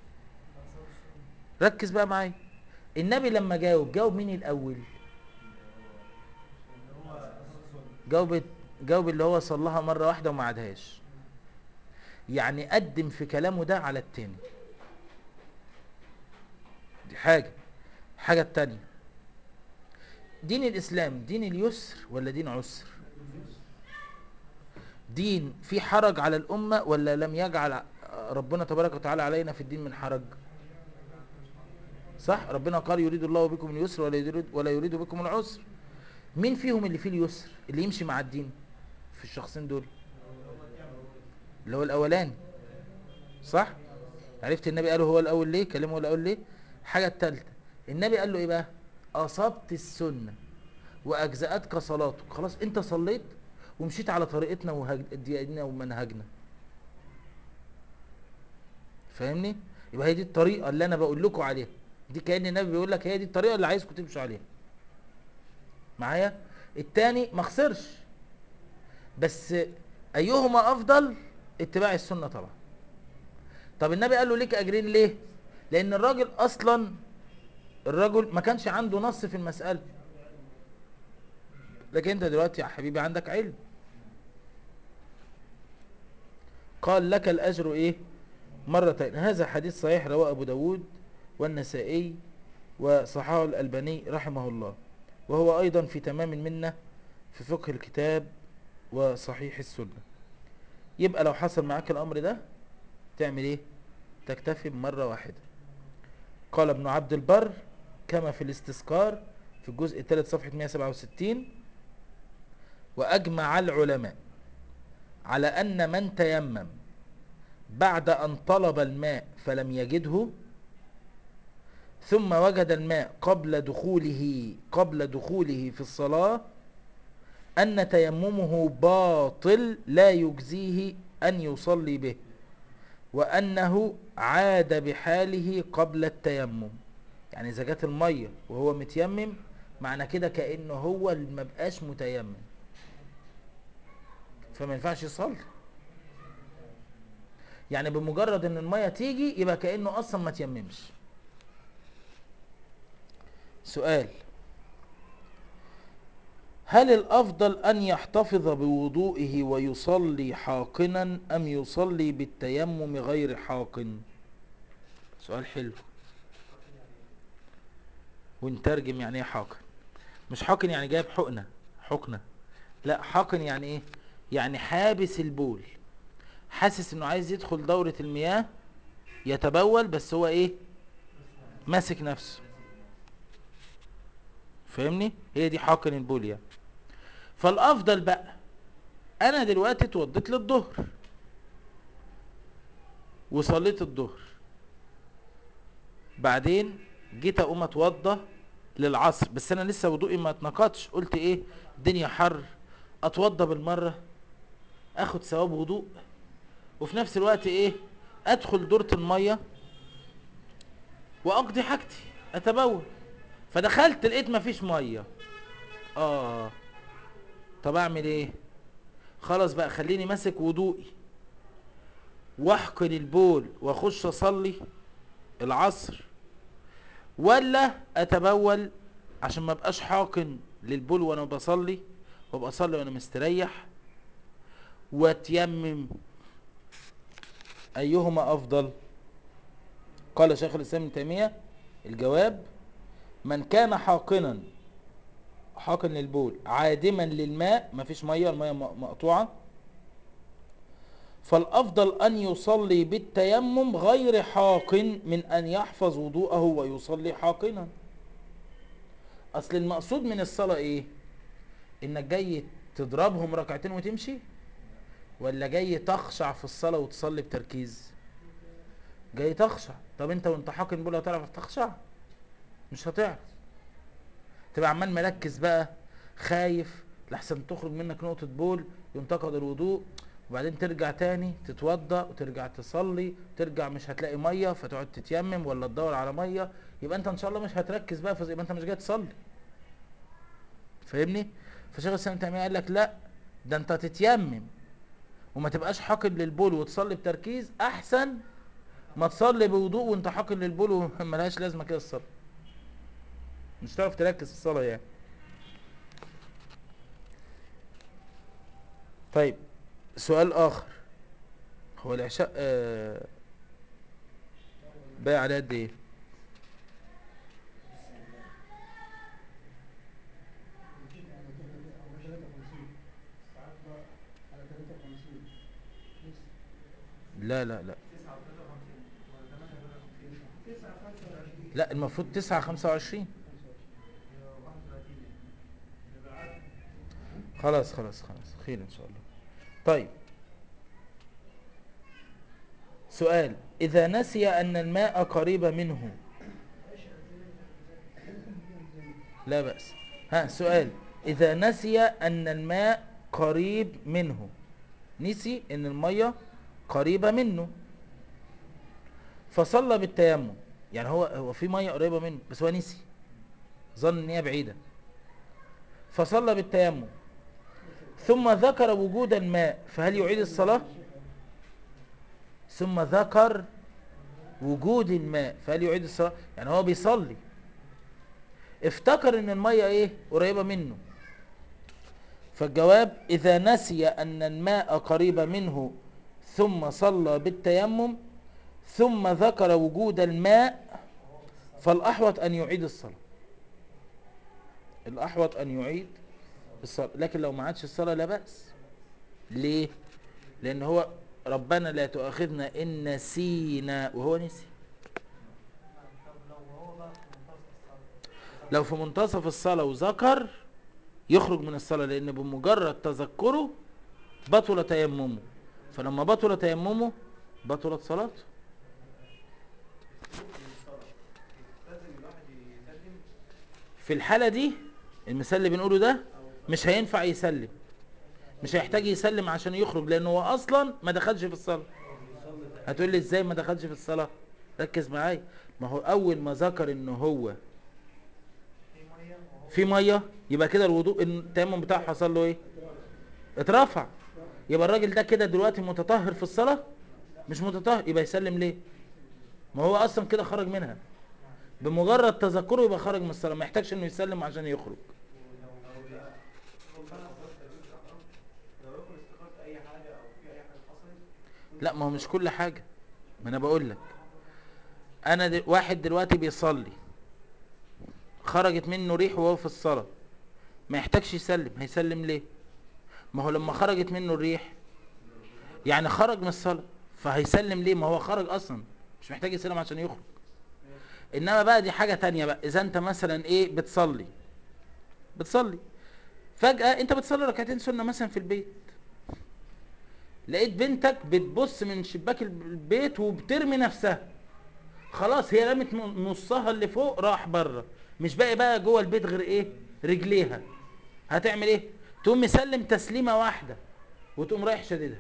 ركز بقى معايا النبي لما جاوب جاوب مين الاول جاوب جاوب اللي هو صلىها مره واحده وما عادهاش يعني قدم في كلامه ده على التاني دي حاجه حاجه التانية دين الاسلام دين اليسر ولا دين عسر دين في حرج على الامه ولا لم يجعل ربنا تبارك وتعالى علينا في الدين من حرج صح ربنا قال يريد الله بكم اليسر ولا يريد ولا يريد بكم العسر مين فيهم اللي فيه اليسر اللي يمشي مع الدين في الشخصين دول اللي هو الاولاني صح عرفت النبي قاله هو الاول ليه كلمه هو الاول ليه حاجه الثالثه النبي قال له ايه بقى اصبت السنه واجزاتك صلاتك خلاص انت صليت ومشيت على طريقتنا وديننا ومنهجنا فاهمني يبقى هي دي الطريقه اللي انا بقول لكم عليها دي كان النبي بيقول لك هي دي الطريقه اللي عايزكم تمشوا عليها معايا التاني ما خسرش بس ايهما افضل اتباع السنه طبعا طب النبي قال له ليك اجرين ليه لان الراجل اصلا الرجل ما كانش عنده نص في المساله لكن انت دلوقتي يا حبيبي عندك علم قال لك الاجر ايه مرتين هذا حديث صحيح رواه ابو داود والنسائي وصححه الألباني رحمه الله وهو أيضا في تمام المنة في فقه الكتاب وصحيح السنة يبقى لو حصل معاك الأمر ده تعمل ايه تكتفي بمرة واحدة قال ابن عبد البر كما في الاستذكار في الجزء الثالث صفحة 167 وأجمع العلماء على أن من تيمم بعد أن طلب الماء فلم يجده ثم وجد الماء قبل دخوله قبل دخوله في الصلاة أن تيممه باطل لا يجزيه أن يصلي به وأنه عاد بحاله قبل التيمم يعني إذا جت المية وهو متيمم معنى كده كأنه هو اللي ما بقاش متيمم فما ينفعش يصلي يعني بمجرد ان المية تيجي يبقى كأنه اصلا ما تيممش سؤال هل الافضل ان يحتفظ بوضوئه ويصلي حاقنا ام يصلي بالتيمم غير حاقن سؤال حلو ونترجم يعني ايه حاقن مش حاقن يعني جايب حقنة حقنة لا حاقن يعني ايه يعني حابس البول حاسس انه عايز يدخل دورة المياه يتبول بس هو ايه ماسك نفسه فاهمني هي دي حاقن البول يعني فالافضل بقى انا دلوقتي اتوضيت للظهر وصليت الظهر بعدين جيت اقوم اتوضى للعصر بس انا لسه وضوئي ما اتنقضش قلت ايه الدنيا حر اتوضى بالمره اخد ثواب وضوء وفي نفس الوقت ايه ادخل دورة المية واقضي حاجتي اتبول فدخلت لقيت مفيش مية اه طب اعمل ايه خلاص بقى خليني ماسك وضوئي واحقن البول واخش اصلي العصر ولا اتبول عشان ما ابقاش حاقن للبول وانا بصلي وابقى اصلي وانا مستريح واتيمم ايهما افضل قال شيخ الاسلام ابن تيميه الجواب من كان حاقنا حاقن للبول عادما للماء مفيش ميه الميه م- مقطوعه فالافضل ان يصلي بالتيمم غير حاقن من ان يحفظ وضوءه ويصلي حاقنا اصل المقصود من الصلاه ايه انك جاي تضربهم ركعتين وتمشي ولا جاي تخشع في الصلاة وتصلي بتركيز جاي تخشع طب انت وانت حاكم بول هتعرف تخشع مش هتعرف تبقى عمال مركز بقى خايف لحسن تخرج منك نقطة بول ينتقد الوضوء وبعدين ترجع تاني تتوضا وترجع تصلي ترجع مش هتلاقي ميه فتقعد تتيمم ولا تدور على ميه يبقى انت ان شاء الله مش هتركز بقى في يبقى انت مش جاي تصلي فاهمني فشيخ الاسلام تيميه قال لك لا ده انت تتيمم وما تبقاش حاقد للبول وتصلي بتركيز احسن ما تصلي بوضوء وانت حاقد للبول وملهاش لازمه كده الصلاه مش هتعرف تركز في الصلاه يعني طيب سؤال اخر هو العشاء آه، باقي على قد ايه لا لا لا لا المفروض تسعة خمسة وعشرين خلاص خلاص خلاص خير ان شاء الله طيب سؤال اذا نسي ان الماء قريب منه لا بأس ها سؤال اذا نسي ان الماء قريب منه نسي ان المية قريبة منه فصلى بالتيمم يعني هو هو في ميه قريبه منه بس هو نسي ظن ان هي بعيده فصلى بالتيمم ثم ذكر وجود الماء فهل يعيد الصلاه ثم ذكر وجود الماء فهل يعيد الصلاه يعني هو بيصلي افتكر ان الميه ايه قريبه منه فالجواب اذا نسي ان الماء قريب منه ثم صلى بالتيمم ثم ذكر وجود الماء فالأحوط أن يعيد الصلاة الأحوط أن يعيد الصلاة لكن لو ما عادش الصلاة لا بأس ليه؟ لأن هو ربنا لا تؤاخذنا إن نسينا وهو نسي طب لو هو بقى في منتصف الصلاة لو في منتصف الصلاة وذكر يخرج من الصلاة لأن بمجرد تذكره بطل تيممه فلما بطل تيممه بطلت صلاته لازم الواحد يسلم في الحالة دي المثال اللي بنقوله ده مش هينفع يسلم مش هيحتاج يسلم عشان يخرج لانه هو اصلا ما دخلش في الصلاة هتقول لي ازاي ما دخلش في الصلاة ركز معايا ما هو اول ما ذكر ان هو في ميه وهو في مية يبقى كده الوضوء التيمم بتاعه حصل له ايه اترفع يبقى الراجل ده كده دلوقتي متطهر في الصلاة مش متطهر يبقى يسلم ليه ما هو اصلا كده خرج منها بمجرد تذكره يبقى خرج من الصلاة ما يحتاجش انه يسلم عشان يخرج لو يكون افتكرت اي حاجه او في اي حاجه حصلت لا ما هو مش كل حاجة ما انا بقول لك انا دل... واحد دلوقتي بيصلي خرجت منه ريح وهو في الصلاة ما يحتاجش يسلم هيسلم ليه ما هو لما خرجت منه الريح يعني خرج من الصلاة فهيسلم ليه ما هو خرج اصلا مش محتاج يسلم عشان يخرج انما بقى دي حاجة تانية بقى اذا انت مثلا ايه بتصلي بتصلي فجأة انت بتصلي ركعتين سنة مثلا في البيت لقيت بنتك بتبص من شباك البيت وبترمي نفسها خلاص هي رمت ن- نصها اللي فوق راح بره مش باقي بقى جوه البيت غير ايه رجليها هتعمل ايه تقوم مسلم تسليمه واحده وتقوم رايح شديدها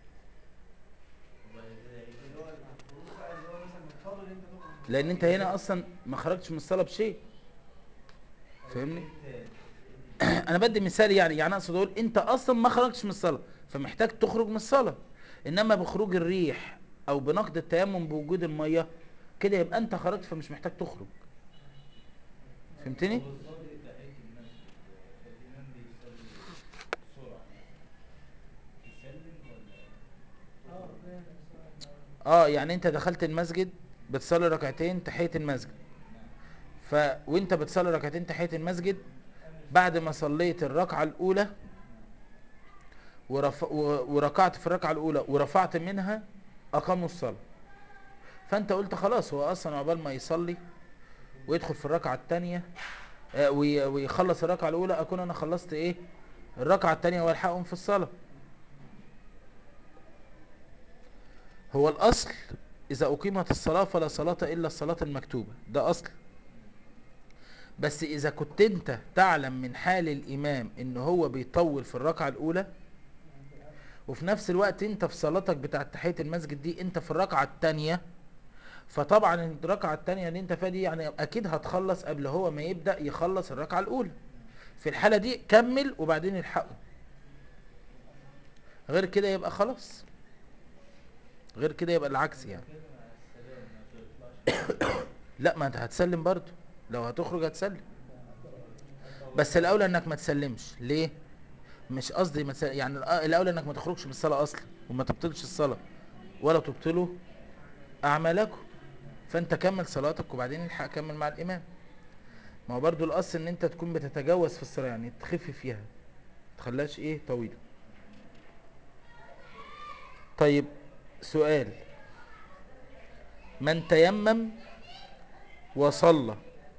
اللي هو الخروج بقى اللي هو مثلا مضطر ان انت تخرج لان انت هنا اصلا ما خرجتش من الصلاه بشيء فاهمني انا بدي مثال يعني يعني اقصد اقول انت اصلا ما خرجتش من الصلاه فمحتاج تخرج من الصلاه انما بخروج الريح او بنقد التيمم بوجود الميه كده يبقى انت خرجت فمش محتاج تخرج فهمتني بتصلي تحية المسجد الإمام بيصلي بسرعة يسلم ولا اه فاهم السؤال ده. اه يعني انت دخلت المسجد بتصلي ركعتين تحيه المسجد ف وانت بتصلي ركعتين تحيه المسجد بعد ما صليت الركعه الاولى ورف... و- وركعت في الركعه الاولى ورفعت منها اقاموا الصلاه فانت قلت خلاص هو اصلا عقبال ما يصلي ويدخل في الركعه الثانيه ويخلص الركعه الاولى اكون انا خلصت ايه الركعه الثانيه والحقهم في الصلاه هو الاصل اذا اقيمت الصلاه فلا صلاه الا الصلاه المكتوبه ده اصل بس اذا كنت انت تعلم من حال الامام ان هو بيطول في الركعه الاولى وفي نفس الوقت انت في صلاتك بتاعه تحيه المسجد دي انت في الركعه الثانيه فطبعا الركعه الثانيه اللي انت فيها دي يعني اكيد هتخلص قبل هو ما يبدا يخلص الركعه الاولى في الحاله دي كمل وبعدين الحقه غير كده يبقى خلاص غير كده يبقى العكس يعني كده مع السلام ما تطلعش لا ما انت هتسلم برضو لو هتخرج هتسلم بس الاولى انك ما تسلمش ليه مش قصدي ما تسلم يعني الأ- الاولى انك ما تخرجش من الصلاه اصلا وما تبطلش الصلاه ولا تبطلوا اعمالكم فانت كمل صلاتك وبعدين الحق كمل مع الامام ما هو برضو الاصل ان انت تكون بتتجاوز في الصلاه يعني تخف فيها تخليهاش ايه طويله طيب سؤال من تيمم وصلى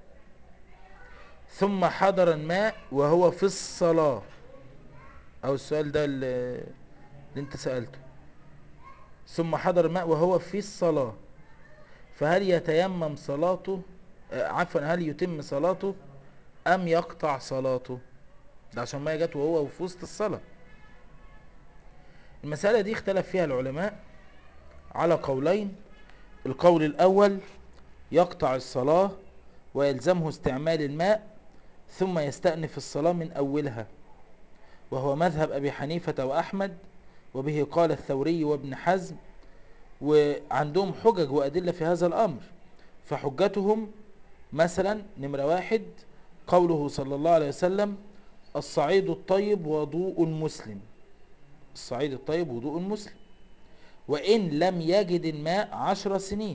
ثم حضر الماء وهو في الصلاة او السؤال ده اللي اللي انت سألته ثم حضر الماء وهو في الصلاة فهل يتيمم صلاته آه، عفوا هل يتم صلاته ام يقطع صلاته ده عشان ما جت وهو في وسط الصلاة المسألة دي اختلف فيها العلماء على قولين القول الاول يقطع الصلاة ويلزمه استعمال الماء ثم يستأنف الصلاة من أولها وهو مذهب أبي حنيفة وأحمد وبه قال الثوري وابن حزم وعندهم حجج وأدلة في هذا الأمر فحجتهم مثلا نمرة واحد قوله صلى الله عليه وسلم الصعيد الطيب وضوء مسلم الصعيد الطيب وضوء مسلم وإن لم يجد الماء عشر سنين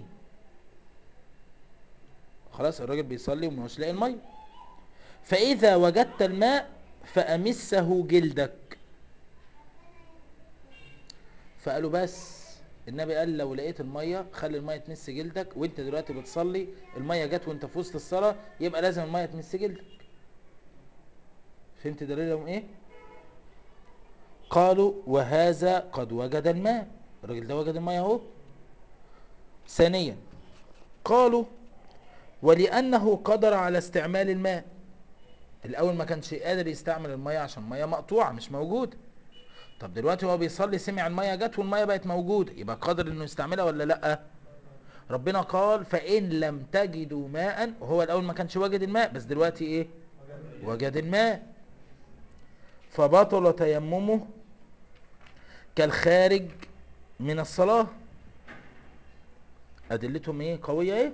خلاص الراجل بيصلي ومش لاقي الميه فاذا وجدت الماء فامسه جلدك فقالوا بس النبي قال لو لقيت الميه خلي الميه تمس جلدك وانت دلوقتي بتصلي الميه جت وانت في وسط الصلاه يبقى لازم الميه تمس جلدك فهمت دليلهم ايه قالوا وهذا قد وجد الماء الراجل ده وجد الميه اهو ثانيا قالوا ولأنه قدر على استعمال الماء الأول ما كانش قادر يستعمل المية عشان المية مقطوعة مش موجودة طب دلوقتي هو بيصلي سمع المية جت والمية بقت موجودة يبقى قادر انه يستعملها ولا لأ ربنا قال فإن لم تجدوا ماء وهو الأول ما كانش واجد الماء بس دلوقتي ايه وجد الماء فبطل تيممه كالخارج من الصلاة أدلتهم ايه قوية ايه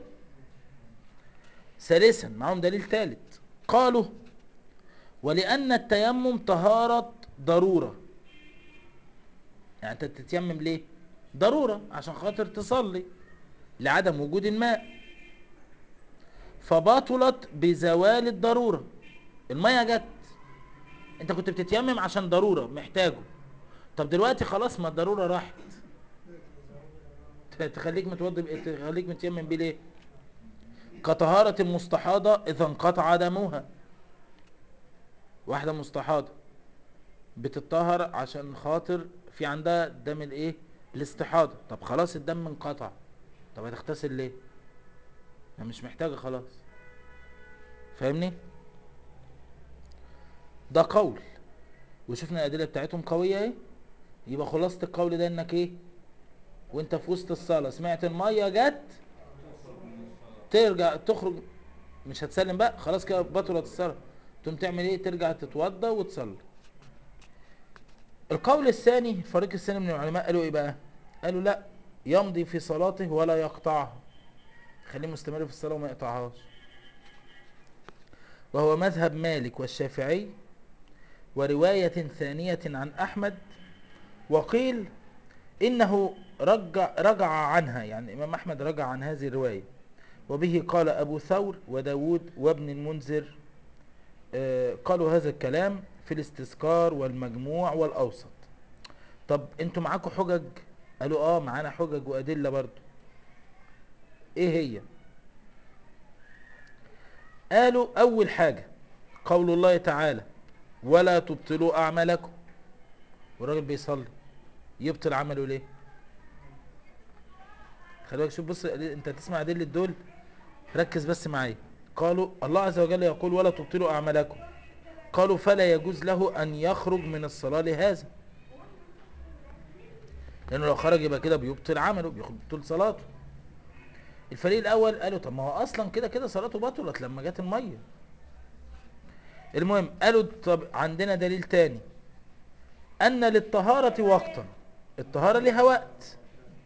ثالثا معهم دليل ثالث قالوا ولأن التيمم طهارة ضرورة يعني انت تتيمم ليه ضرورة عشان خاطر تصلي لعدم وجود الماء فبطلت بزوال الضرورة المية جت انت كنت بتتيمم عشان ضرورة محتاجه طب دلوقتي خلاص ما الضرورة راحت تخليك متوضي تخليك متيمم بيه ليه كطهارة المستحاضة إذا انقطع دمها واحدة مستحاضة بتطهر عشان خاطر في عندها دم الايه الاستحاضة طب خلاص الدم انقطع طب هتغتسل ليه انا مش محتاجة خلاص فاهمني ده قول وشفنا الادله بتاعتهم قويه ايه يبقى خلاصه القول ده انك ايه وانت في وسط الصلاه سمعت الميه جت ترجع تخرج مش هتسلم بقى خلاص كده بطلت الصلاه تقوم تعمل ايه ترجع تتوضى وتصلي القول الثاني الفريق الثاني من العلماء قالوا ايه بقى قالوا لا يمضي في صلاته ولا يقطعها خليه مستمر في الصلاه وما يقطعهاش وهو مذهب مالك والشافعي ورواية ثانية عن أحمد وقيل إنه رجع, رجع عنها يعني الإمام أحمد رجع عن هذه الرواية وبه قال أبو ثور وداود وابن المنذر آه، قالوا هذا الكلام في الاستذكار والمجموع والأوسط طب انتوا معاكم حجج قالوا اه معانا حجج وأدلة برضو ايه هي قالوا أول حاجة قول الله تعالى ولا تبطلوا أعمالكم والراجل بيصلي يبطل عمله ليه خلي بالك شوف بص انت تسمع أدلة دول ركز بس معايا قالوا الله عز وجل يقول ولا تبطلوا أعمالكم قالوا فلا يجوز له أن يخرج من الصلاة لهذا لأنه لو خرج يبقى كده بيبطل عمله بيبطل صلاته الفريق الأول قالوا طب ما هو أصلا كده كده صلاته بطلت لما جت المية المهم قالوا طب عندنا دليل تاني أن للطهارة وقتا الطهارة لها وقت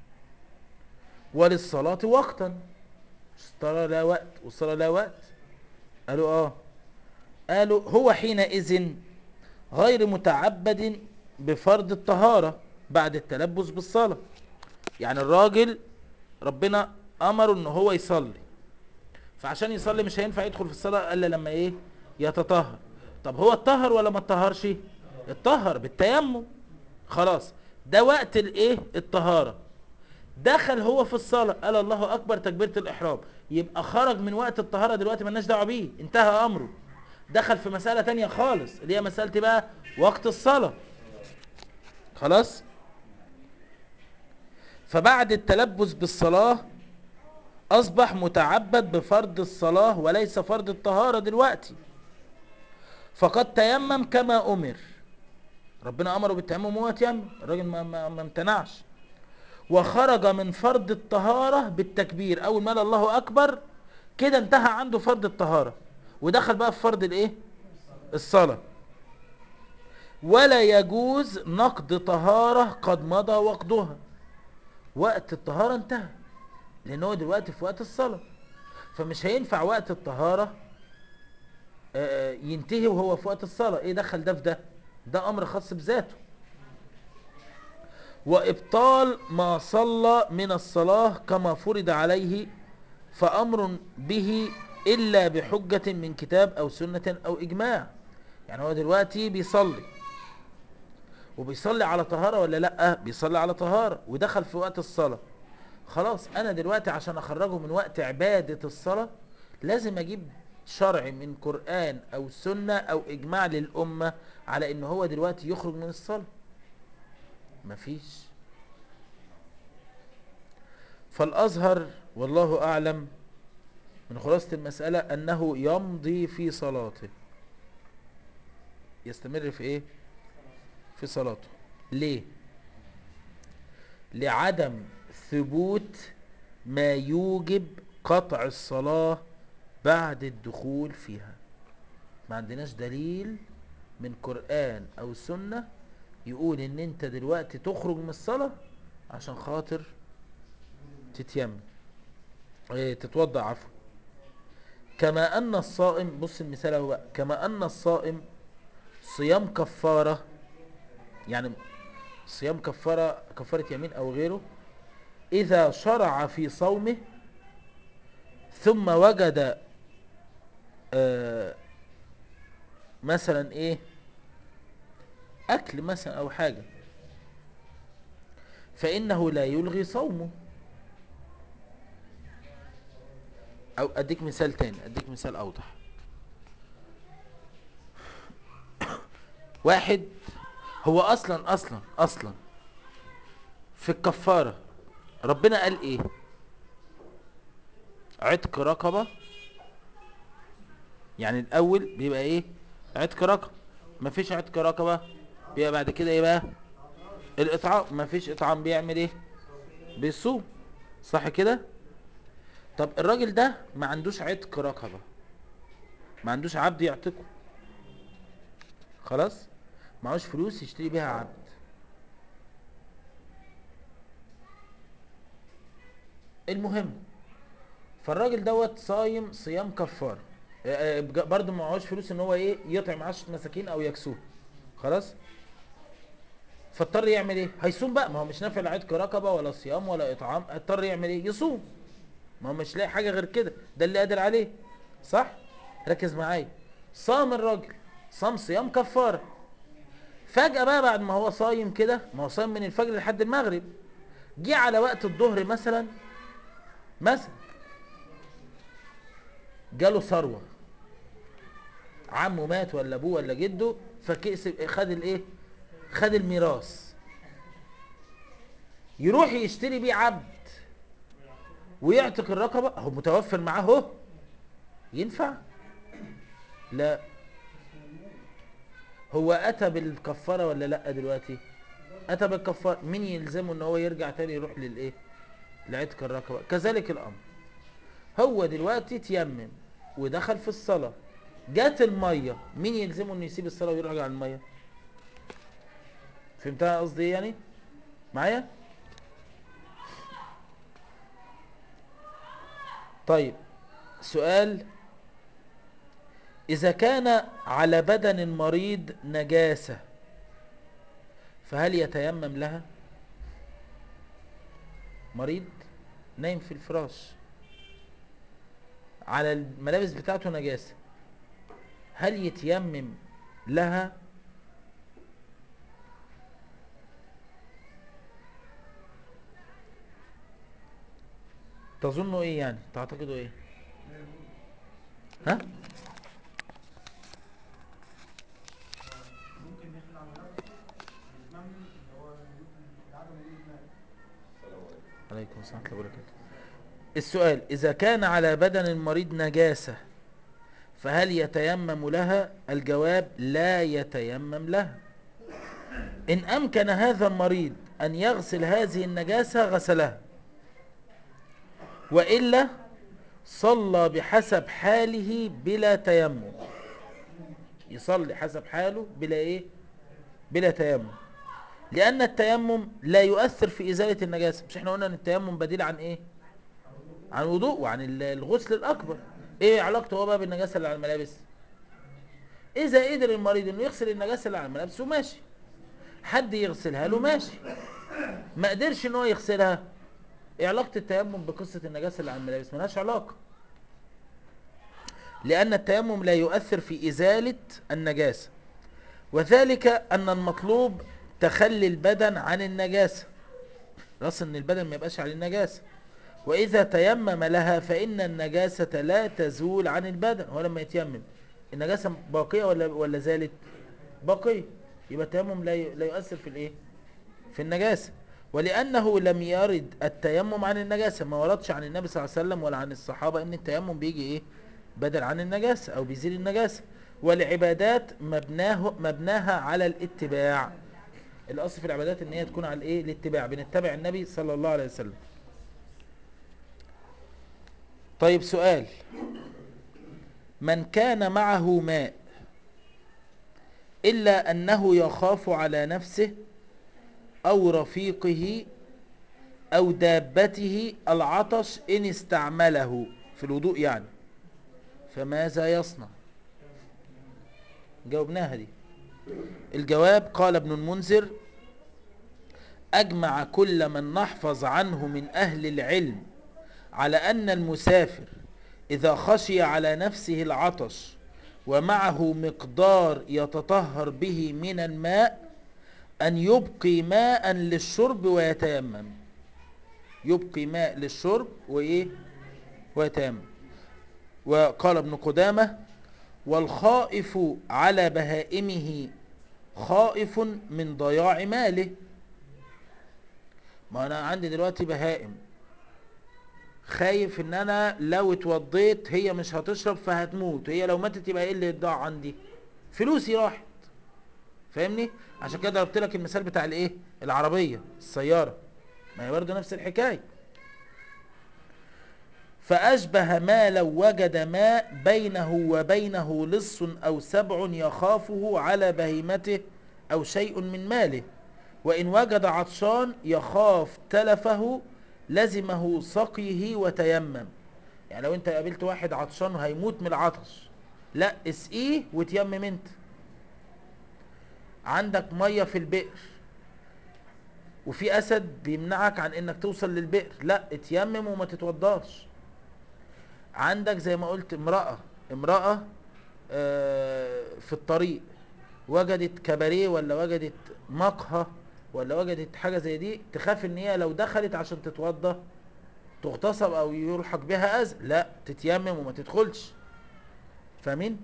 وللصلاة وقتا الصلاة لا وقت والصلاة لا وقت قالوا اه قالوا هو حينئذ غير متعبد بفرض الطهارة بعد التلبس بالصلاة يعني الراجل ربنا أمره ان هو يصلي فعشان يصلي مش هينفع يدخل في الصلاة الا لما ايه يتطهر طب هو اتطهر ولا ما اتطهرش اتطهر بالتيمم خلاص ده وقت الايه الطهارة دخل هو في الصلاة قال الله اكبر تكبيرة الاحرام يبقى خرج من وقت الطهارة دلوقتي ملناش دعوه بيه انتهى امره دخل في مسألة تانية خالص اللي هي مسألة بقى وقت الصلاة خلاص فبعد التلبس بالصلاة اصبح متعبد بفرض الصلاة وليس فرض الطهارة دلوقتي فقد تيمم كما امر ربنا امره بالتيمم وهو تيمم الراجل ما, ما, ما امتنعش وخرج من فرض الطهارة بالتكبير اول ما قال الله اكبر كده انتهى عنده فرض الطهارة ودخل بقى في فرض الايه الصلاة ولا يجوز نقض طهارة قد مضى وقتها وقت الطهارة انتهى لان هو دلوقتي في وقت الصلاة فمش هينفع وقت الطهارة آه، ينتهي وهو في وقت الصلاة ايه دخل ده في ده ده امر خاص بذاته وابطال ما صلى من الصلاة كما فرض عليه فامر به الا بحجة من كتاب او سنة او اجماع يعني هو دلوقتي بيصلي وبيصلي على طهارة ولا لا بيصلي على طهارة ودخل في وقت الصلاة خلاص انا دلوقتي عشان اخرجه من وقت عبادة الصلاة لازم اجيب شرع من قرآن او سنة او اجماع للامة على ان هو دلوقتي يخرج من الصلاة مفيش فالازهر والله اعلم من خلاصة المسألة انه يمضي في صلاته يستمر في ايه في صلاته ليه لعدم ثبوت ما يوجب قطع الصلاة بعد الدخول فيها ما عندناش دليل من قرآن او سنة يقول ان انت دلوقتي تخرج من الصلاة عشان خاطر تتيمم ايه تتوضع عفوا كما ان الصائم بص المثال اهو بقى كما ان الصائم صيام كفارة يعني صيام كفارة كفارة يمين او غيره اذا شرع في صومه ثم وجد آه مثلا ايه اكل مثلا او حاجة فانه لا يلغي صومه او اديك مثال تاني اديك مثال اوضح واحد هو اصلا اصلا اصلا في الكفارة ربنا قال ايه عتق رقبة يعني الاول بيبقى ايه عتق رقبة مفيش عتق رقبة بيبقى بعد كده ايه بقى الاطعام مفيش اطعام بيعمل ايه بيصوم صح كده طب الراجل ده ما عندوش عتق رقبة ما عندوش عبد يعتقه خلاص معهوش فلوس يشتري بيها عبد المهم فالراجل دوت صايم صيام كفار آه، آه، بج- برضه معهوش فلوس ان هو ايه يطعم عشرة مساكين او يكسوه خلاص فاضطر يعمل ايه هيصوم بقى ما هو مش نافع لا عتق رقبه ولا صيام ولا اطعام اضطر يعمل ايه يصوم ما هو مش لاقي حاجه غير كده ده اللي قادر عليه صح ركز معايا صام الراجل صام صيام كفاره فجاه بقى بعد ما هو صايم كده ما هو صايم من الفجر لحد المغرب جه على وقت الظهر مثلا مثلا جاله ثروه عمه مات ولا ابوه ولا جده فكسب خد الايه خد الميراث يروح يشتري بيه عبد ويعتق الرقبه هو متوفر معاه اهو ينفع لا هو اتى بالكفاره ولا لا دلوقتي اتى بالكفاره مين يلزمه ان هو يرجع تاني يروح للايه لعتق الرقبه كذلك الامر هو دلوقتي تيمم ودخل في الصلاه جات الميه مين يلزمه انه يسيب الصلاه ويرجع على الميه فهمتها قصدي ايه يعني معايا طيب سؤال اذا كان على بدن المريض نجاسه فهل يتيمم لها مريض نايم في الفراش على الملابس بتاعته نجاسه هل يتيمم لها تظنوا ايه يعني تعتقدوا ايه ها ممكن نخلع ملابسه بالمم اللي هو وجود عدم وجود ماء عليكم السلام ورحمه الله وبركاته السؤال اذا كان على بدن المريض نجاسه فهل يتيمم لها الجواب لا يتيمم لها ان امكن هذا المريض ان يغسل هذه النجاسه غسلها والا صلى بحسب حاله بلا تيمم يصلي حسب حاله بلا ايه بلا تيمم لان التيمم لا يؤثر في ازاله النجاسه مش احنا قلنا ان التيمم بديل عن ايه عن الوضوء وعن ال- الغسل الاكبر ايه علاقته هو بقى بالنجاسه اللي على الملابس اذا قدر المريض انه يغسل النجاسه اللي على الملابس وماشي حد يغسلها له ماشي ما قدرش ان هو يغسلها ايه علاقه التيمم بقصه النجاسه اللي على الملابس ملهاش علاقه لان التيمم لا يؤثر في ازاله النجاسه وذلك ان المطلوب تخلي البدن عن النجاسه راس ان البدن ما يبقاش عليه النجاسه واذا تيمم لها فان النجاسه لا تزول عن البدن هو لما يتيمم النجاسه باقيه ولا ولا زالت باقيه يبقى التيمم لا ي- لا يؤثر في الايه في النجاسه ولانه لم يرد التيمم عن النجاسه ما وردش عن النبي صلى الله عليه وسلم ولا عن الصحابه ان التيمم بيجي ايه بدل عن النجاسه او بيزيل النجاسه والعبادات مبناه مبناها على الاتباع الاصل في العبادات ان هي تكون على الايه الاتباع بنتبع النبي صلى الله عليه وسلم طيب سؤال من كان معه ماء إلا أنه يخاف على نفسه أو رفيقه أو دابته العطش إن استعمله في الوضوء يعني فماذا يصنع جاوبناها دي الجواب قال ابن المنذر أجمع كل من نحفظ عنه من أهل العلم على أن المسافر إذا خشي على نفسه العطش ومعه مقدار يتطهر به من الماء أن يبقي ماء للشرب ويتيمم يبقي ماء للشرب وإيه ويتيمم وقال ابن قدامة والخائف على بهائمه خائف من ضياع ماله ما انا عندي دلوقتي بهائم خايف ان انا لو اتوضيت هي مش هتشرب فهتموت هي لو ماتت يبقى ايه اللي ضاع عندي فلوسي راحت فاهمني عشان كده ضربت لك المثال بتاع الايه العربيه السياره ما هي برضه نفس الحكايه فأشبه ما لو وجد ماء بينه وبينه لص أو سبع يخافه على بهيمته أو شيء من ماله وإن وجد عطشان يخاف تلفه لزمه سقيه وتيمم يعني لو انت قابلت واحد عطشان هيموت من العطش لا اسقيه وتيمم انت عندك مية في البئر وفي اسد بيمنعك عن انك توصل للبئر لا اتيمم وما تتوضاش عندك زي ما قلت امرأة امرأة آه، في الطريق وجدت كباريه ولا وجدت مقهى ولا وجدت حاجة زي دي تخاف ان هي لو دخلت عشان تتوضى تغتصب او يلحق بها اذى لا تتيمم وما تدخلش فاهمين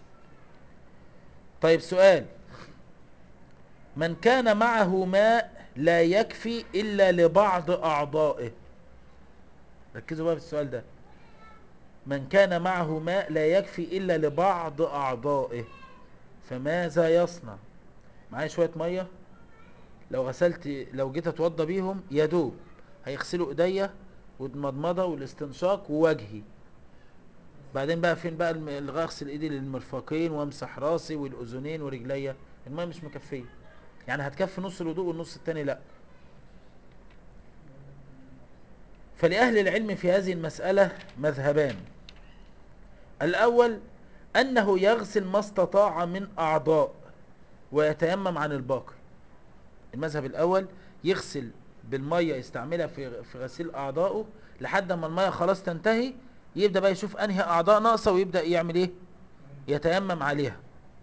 طيب سؤال من كان معه ماء لا يكفي الا لبعض اعضائه ركزوا بقى في السؤال ده من كان معه ماء لا يكفي الا لبعض اعضائه فماذا يصنع معايا شويه ميه لو غسلت لو جيت اتوضى بيهم يا دوب هيغسلوا ايديا والمضمضه والاستنشاق ووجهي بعدين بقى فين بقى الم- اللي اغسل ايدي للمرفقين وامسح راسي والاذنين ورجليا الميه مش مكفيه يعني هتكفي نص الوضوء والنص التاني لا فلأهل العلم في هذه المسألة مذهبان الأول أنه يغسل ما استطاع من أعضاء ويتيمم عن الباقي المذهب الأول يغسل بالمية يستعملها في في غسيل أعضائه لحد ما المية خلاص تنتهي يبدأ بقى يشوف أنهي أعضاء ناقصة ويبدأ يعمل إيه يتيمم عليها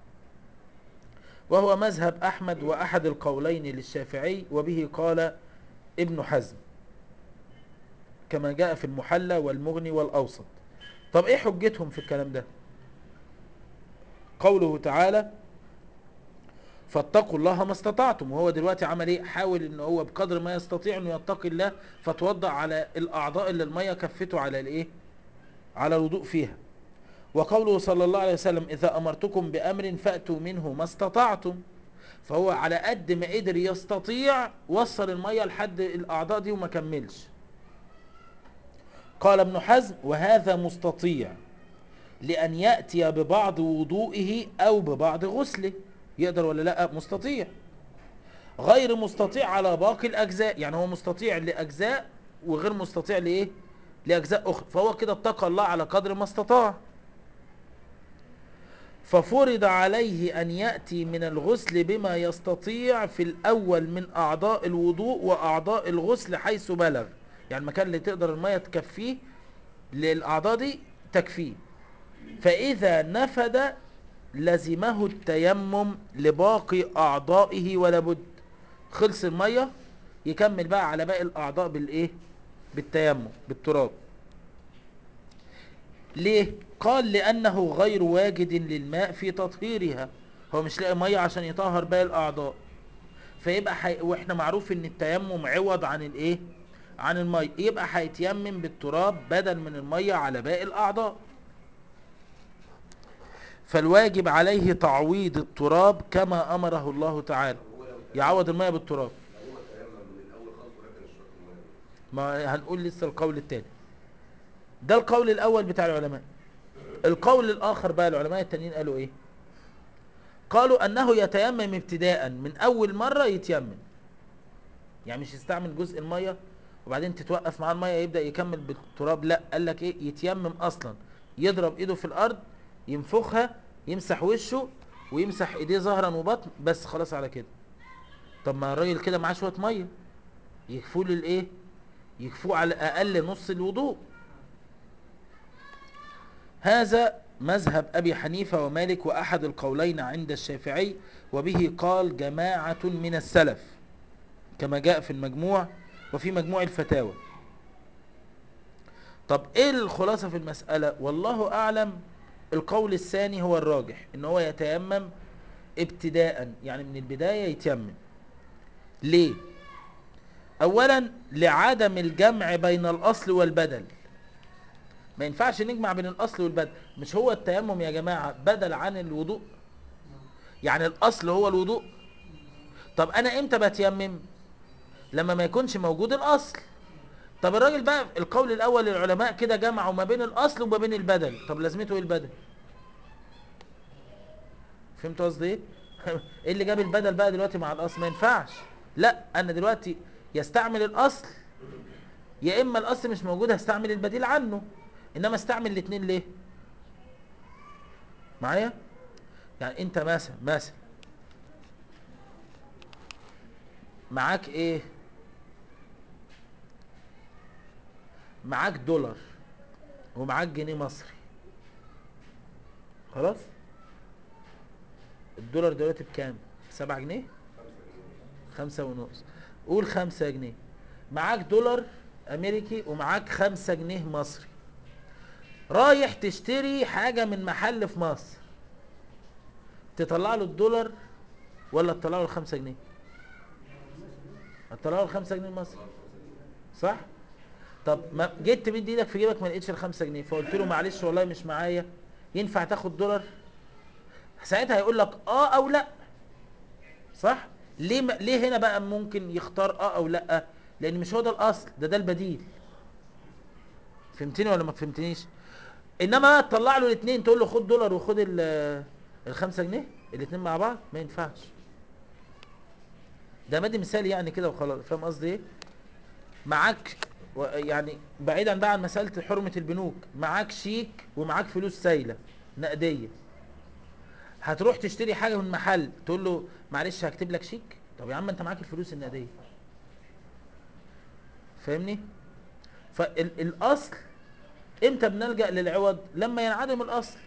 وهو مذهب أحمد وأحد القولين للشافعي وبه قال ابن حزم كما جاء في المحلى والمغني والأوسط طب ايه حجتهم في الكلام ده قوله تعالى فاتقوا الله ما استطعتم وهو دلوقتي عمل ايه حاول ان هو بقدر ما يستطيع انه يتقي الله فتوضع على الاعضاء اللي الميه كفته على الايه على الوضوء فيها وقوله صلى الله عليه وسلم اذا امرتكم بامر فاتوا منه ما استطعتم فهو على قد ما قدر يستطيع وصل الميه لحد الاعضاء دي وما كملش قال ابن حزم وهذا مستطيع لأن يأتي ببعض وضوئه أو ببعض غسله يقدر ولا لا مستطيع غير مستطيع على باقي الأجزاء يعني هو مستطيع لأجزاء وغير مستطيع لإيه لأجزاء أخرى فهو كده اتقى الله على قدر ما استطاع ففرض عليه أن يأتي من الغسل بما يستطيع في الأول من أعضاء الوضوء وأعضاء الغسل حيث بلغ يعني المكان اللي تقدر المية تكفيه للأعضاء دي تكفيه فإذا نفد لزمه التيمم لباقي أعضائه ولا بد خلص المية يكمل بقى على باقي الأعضاء بالإيه بالتيمم بالتراب ليه قال لأنه غير واجد للماء في تطهيرها هو مش لاقي مية عشان يطهر باقي الأعضاء فيبقى حي... واحنا معروف ان التيمم عوض عن الايه عن المية يبقى هيتيمم بالتراب بدل من المية على باقي الأعضاء فالواجب عليه تعويض التراب كما أمره الله تعالى يعوض المية بالتراب ما هنقول لسه القول التاني ده القول الأول بتاع العلماء القول الآخر بقى العلماء التانيين قالوا إيه قالوا أنه يتيمم ابتداء من أول مرة يتيمم يعني مش يستعمل جزء المية وبعدين تتوقف مع المية يبدأ يكمل بالتراب لا قال لك ايه يتيمم اصلا يضرب ايده في الارض ينفخها يمسح وشه ويمسح ايديه ظهرا وبطن بس خلاص على كده طب ما الراجل كده معاه شويه ميه يكفوه للايه يكفوه على الاقل نص الوضوء هذا مذهب ابي حنيفه ومالك واحد القولين عند الشافعي وبه قال جماعه من السلف كما جاء في المجموع وفي مجموع الفتاوى طب ايه الخلاصة في المسألة والله اعلم القول الثاني هو الراجح ان هو يتيمم ابتداء يعني من البداية يتيمم ليه اولا لعدم الجمع بين الاصل والبدل ما ينفعش نجمع بين الاصل والبدل مش هو التيمم يا جماعة بدل عن الوضوء يعني الاصل هو الوضوء طب انا امتى بتيمم لما ما يكونش موجود الاصل طب الراجل بقى القول الاول للعلماء كده جمعوا ما بين الاصل وما بين البدل طب لازمته ايه البدل فهمت قصدي ايه ايه اللي جاب البدل بقى دلوقتي مع الاصل ما ينفعش لا انا دلوقتي يستعمل الاصل يا اما الاصل مش موجود هستعمل البديل عنه انما استعمل الاثنين ليه معايا يعني انت مثلا مثلا معاك ايه معاك دولار ومعاك جنيه مصري خلاص الدولار دلوقتي بكام سبعة جنيه خمسة ونص قول خمسة جنيه معاك دولار امريكي ومعاك خمسة جنيه مصري رايح تشتري حاجة من محل في مصر تطلع له الدولار ولا تطلع له الخمسة جنيه هتطلع له الخمسة جنيه المصري صح طب ما جيت تمد ايدك في جيبك ما لقيتش الخمسة جنيه فقلت له معلش والله مش معايا ينفع تاخد دولار ساعتها هيقول لك اه او لا صح ليه ما ليه هنا بقى ممكن يختار اه او لا لان مش هو ده الاصل ده ده البديل فهمتني ولا ما فهمتنيش انما تطلع له الاثنين تقول له خد دولار وخد ال- الخمسة جنيه الاثنين مع بعض ما ينفعش ده مادي مثال يعني كده وخلاص فاهم قصدي ايه معاك و- يعني بعيدا بقى عن مسألة حرمة البنوك معاك شيك ومعاك فلوس سايلة نقدية هتروح تشتري حاجة من محل تقول له معلش هكتب لك شيك طب يا عم انت معاك الفلوس النقدية فاهمني فالاصل امتى بنلجأ للعوض لما ينعدم الاصل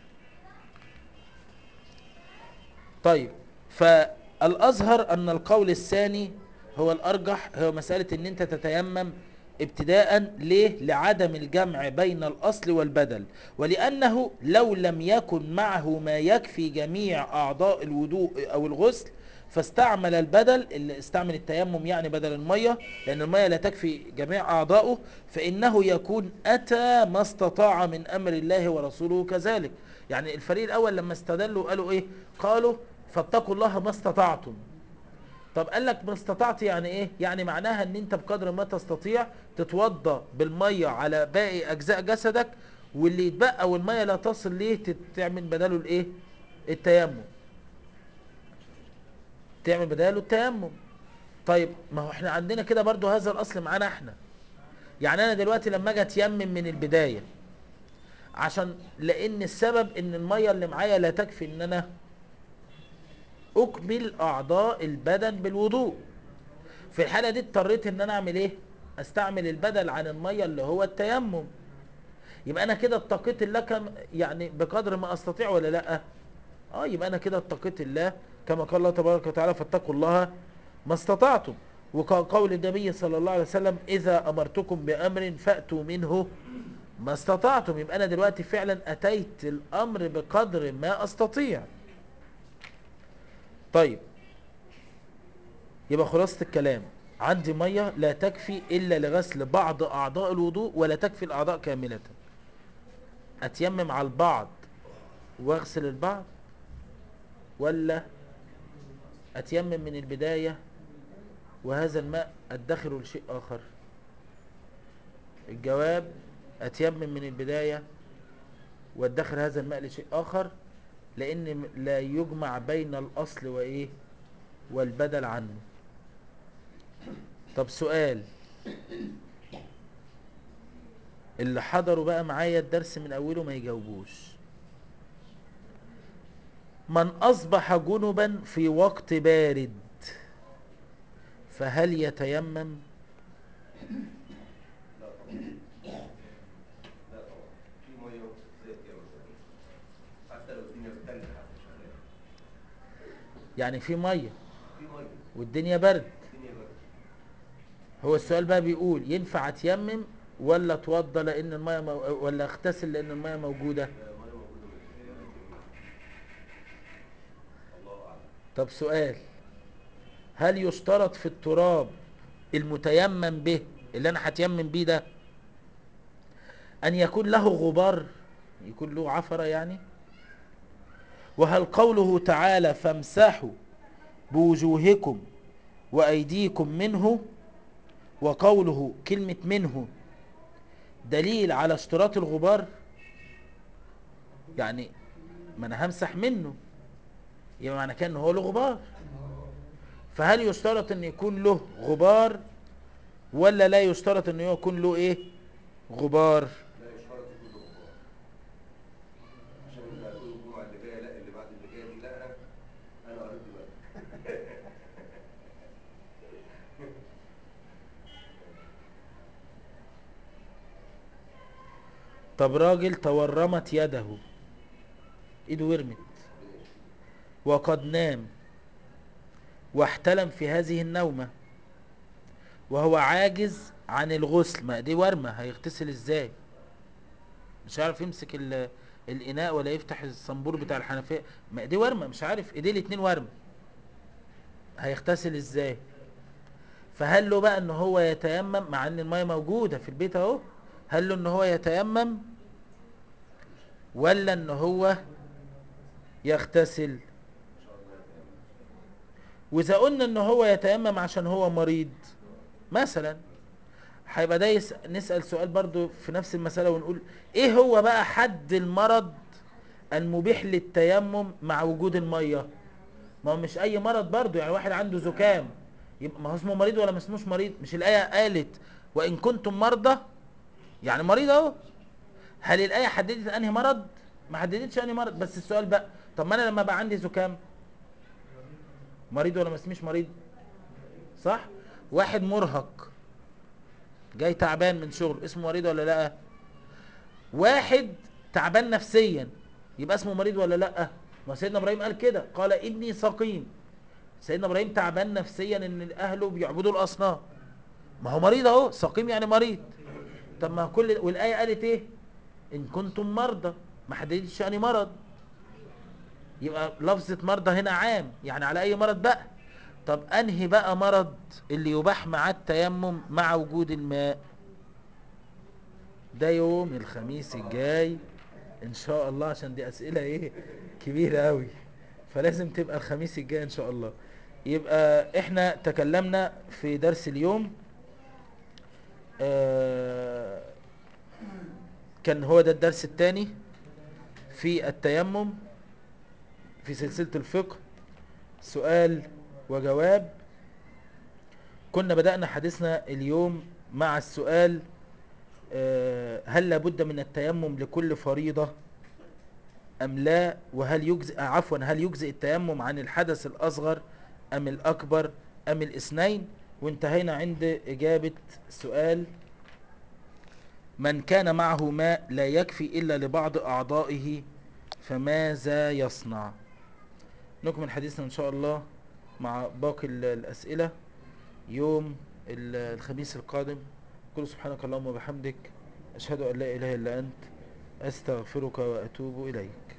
طيب فالازهر ان القول الثاني هو الارجح هو مسألة ان انت تتيمم ابتداء ليه لعدم الجمع بين الاصل والبدل ولانه لو لم يكن معه ما يكفي جميع اعضاء الوضوء او الغسل فاستعمل البدل اللي استعمل التيمم يعني بدل المية لان المية لا تكفي جميع اعضائه فانه يكون اتى ما استطاع من امر الله ورسوله كذلك يعني الفريق الاول لما استدلوا قالوا ايه قالوا فاتقوا الله ما استطعتم طب قال لك ما استطعت يعني ايه يعني معناها ان انت بقدر ما تستطيع تتوضى بالميه على باقي اجزاء جسدك واللي يتبقى والميه لا تصل ليه تت- تعمل بداله الايه التيمم تعمل بداله التيمم طيب ما هو احنا عندنا كده برضو هذا الاصل معانا احنا يعني انا دلوقتي لما اجي اتيمم من البدايه عشان لان السبب ان الميه اللي معايا لا تكفي ان انا اكمل اعضاء البدن بالوضوء في الحالة دي اضطريت ان انا اعمل ايه استعمل البدل عن المية اللي هو التيمم يبقى انا كده اتقيت الله كم يعني بقدر ما استطيع ولا لا اه يبقى انا كده اتقيت الله كما قال الله تبارك وتعالى فاتقوا الله ما استطعتم وقول النبي صلى الله عليه وسلم اذا امرتكم بامر فاتوا منه ما استطعتم يبقى انا دلوقتي فعلا اتيت الامر بقدر ما استطيع طيب يبقى خلاصة الكلام عندي مية لا تكفي إلا لغسل بعض أعضاء الوضوء ولا تكفي الأعضاء كاملة أتيمم على البعض واغسل البعض ولا أتيمم من البداية وهذا الماء أدخره لشيء آخر الجواب أتيمم من البداية وادخر هذا الماء لشيء آخر لأن م- لا يجمع بين الأصل وإيه والبدل عنه طب سؤال اللي حضروا بقى معايا الدرس من أوله ما يجاوبوش من أصبح جنبا في وقت بارد فهل يتيمم لا طبعا لا طبعا في ميه زي كده مثلا حتى لو الدنيا بتلج حتى شغاله يعني في مية في ميه والدنيا برد الدنيا برد هو السؤال بقى بيقول ينفع اتيمم ولا اتوضى لان الميه مو... ولا اغتسل لان الميه موجوده لا ميه موجوده من الله اعلم طب سؤال هل يشترط في التراب المتيمم به اللي انا هتيمم بيه ده ان يكون له غبار يكون له عفرة يعني وهل قوله تعالى فامسحوا بوجوهكم وايديكم منه وقوله كلمة منه دليل على اشتراط الغبار يعني ما انا همسح منه يبقى معنى كده ان هو له غبار فهل يشترط ان يكون له غبار ولا لا يشترط ان هو يكون له ايه غبار لا يشترط يكون له غبار عشان اللي هتقول الجمعه اللي جايه لا اللي بعد اللي جايه دي لا انا قريت دلوقتي طب راجل تورمت يده ايده ورمت وقد نام واحتلم في هذه النومة وهو عاجز عن الغسل ما دي ورمة هيغتسل ازاي مش عارف يمسك ال- الاناء ولا يفتح الصنبور بتاع الحنفية ما دي ورمة مش عارف ايديه الاتنين ورمة هيغتسل ازاي فهل له بقى ان هو يتيمم مع ان المية موجودة في البيت اهو هل له ان هو يتيمم ولا ان هو يغتسل واذا قلنا ان هو يتيمم عشان هو مريض مثلا هيبقى ده يس... نسأل سؤال برضو في نفس المسألة ونقول ايه هو بقى حد المرض المبيح للتيمم مع وجود المية ما هو مش اي مرض برضو يعني واحد عنده زكام يبقى ما هو اسمه مريض ولا ما اسموش مريض مش الآية قالت وإن كنتم مرضى يعني مريض اهو هل الآية حددت انهي مرض ما حددتش انهي مرض بس السؤال بقى طب ما انا لما بقى عندي زكام مريض ولا ما اسميش مريض صح واحد مرهق جاي تعبان من شغل اسمه مريض ولا لا واحد تعبان نفسيا يبقى اسمه مريض ولا لا ما سيدنا ابراهيم قال كده قال ابني سقيم سيدنا ابراهيم تعبان نفسيا ان اهله بيعبدوا الاصنام ما هو مريض اهو سقيم يعني مريض طب ما كل والايه قالت ايه ان كنتم مرضى ما حددتش يعني مرض يبقى لفظة مرضى هنا عام يعني على اي مرض بقى طب انهي بقى مرض اللي يباح مع التيمم مع وجود الماء ده يوم الخميس الجاي ان شاء الله عشان دي اسئلة ايه كبيرة قوي فلازم تبقى الخميس الجاي ان شاء الله يبقى احنا تكلمنا في درس اليوم آه كان هو ده الدرس الثاني في التيمم في سلسلة الفقه سؤال وجواب كنا بدأنا حديثنا اليوم مع السؤال آه، هل لابد من التيمم لكل فريضة أم لا وهل يجزئ عفوا هل يجزئ التيمم عن الحدث الأصغر أم الأكبر أم الاثنين وانتهينا عند إجابة سؤال من كان معه ماء لا يكفي إلا لبعض أعضائه فماذا يصنع نكمل حديثنا إن شاء الله مع باقي ال- الأسئلة يوم ال- الخميس القادم قل سبحانك اللهم وبحمدك أشهد أن لا إله إلا أنت أستغفرك وأتوب إليك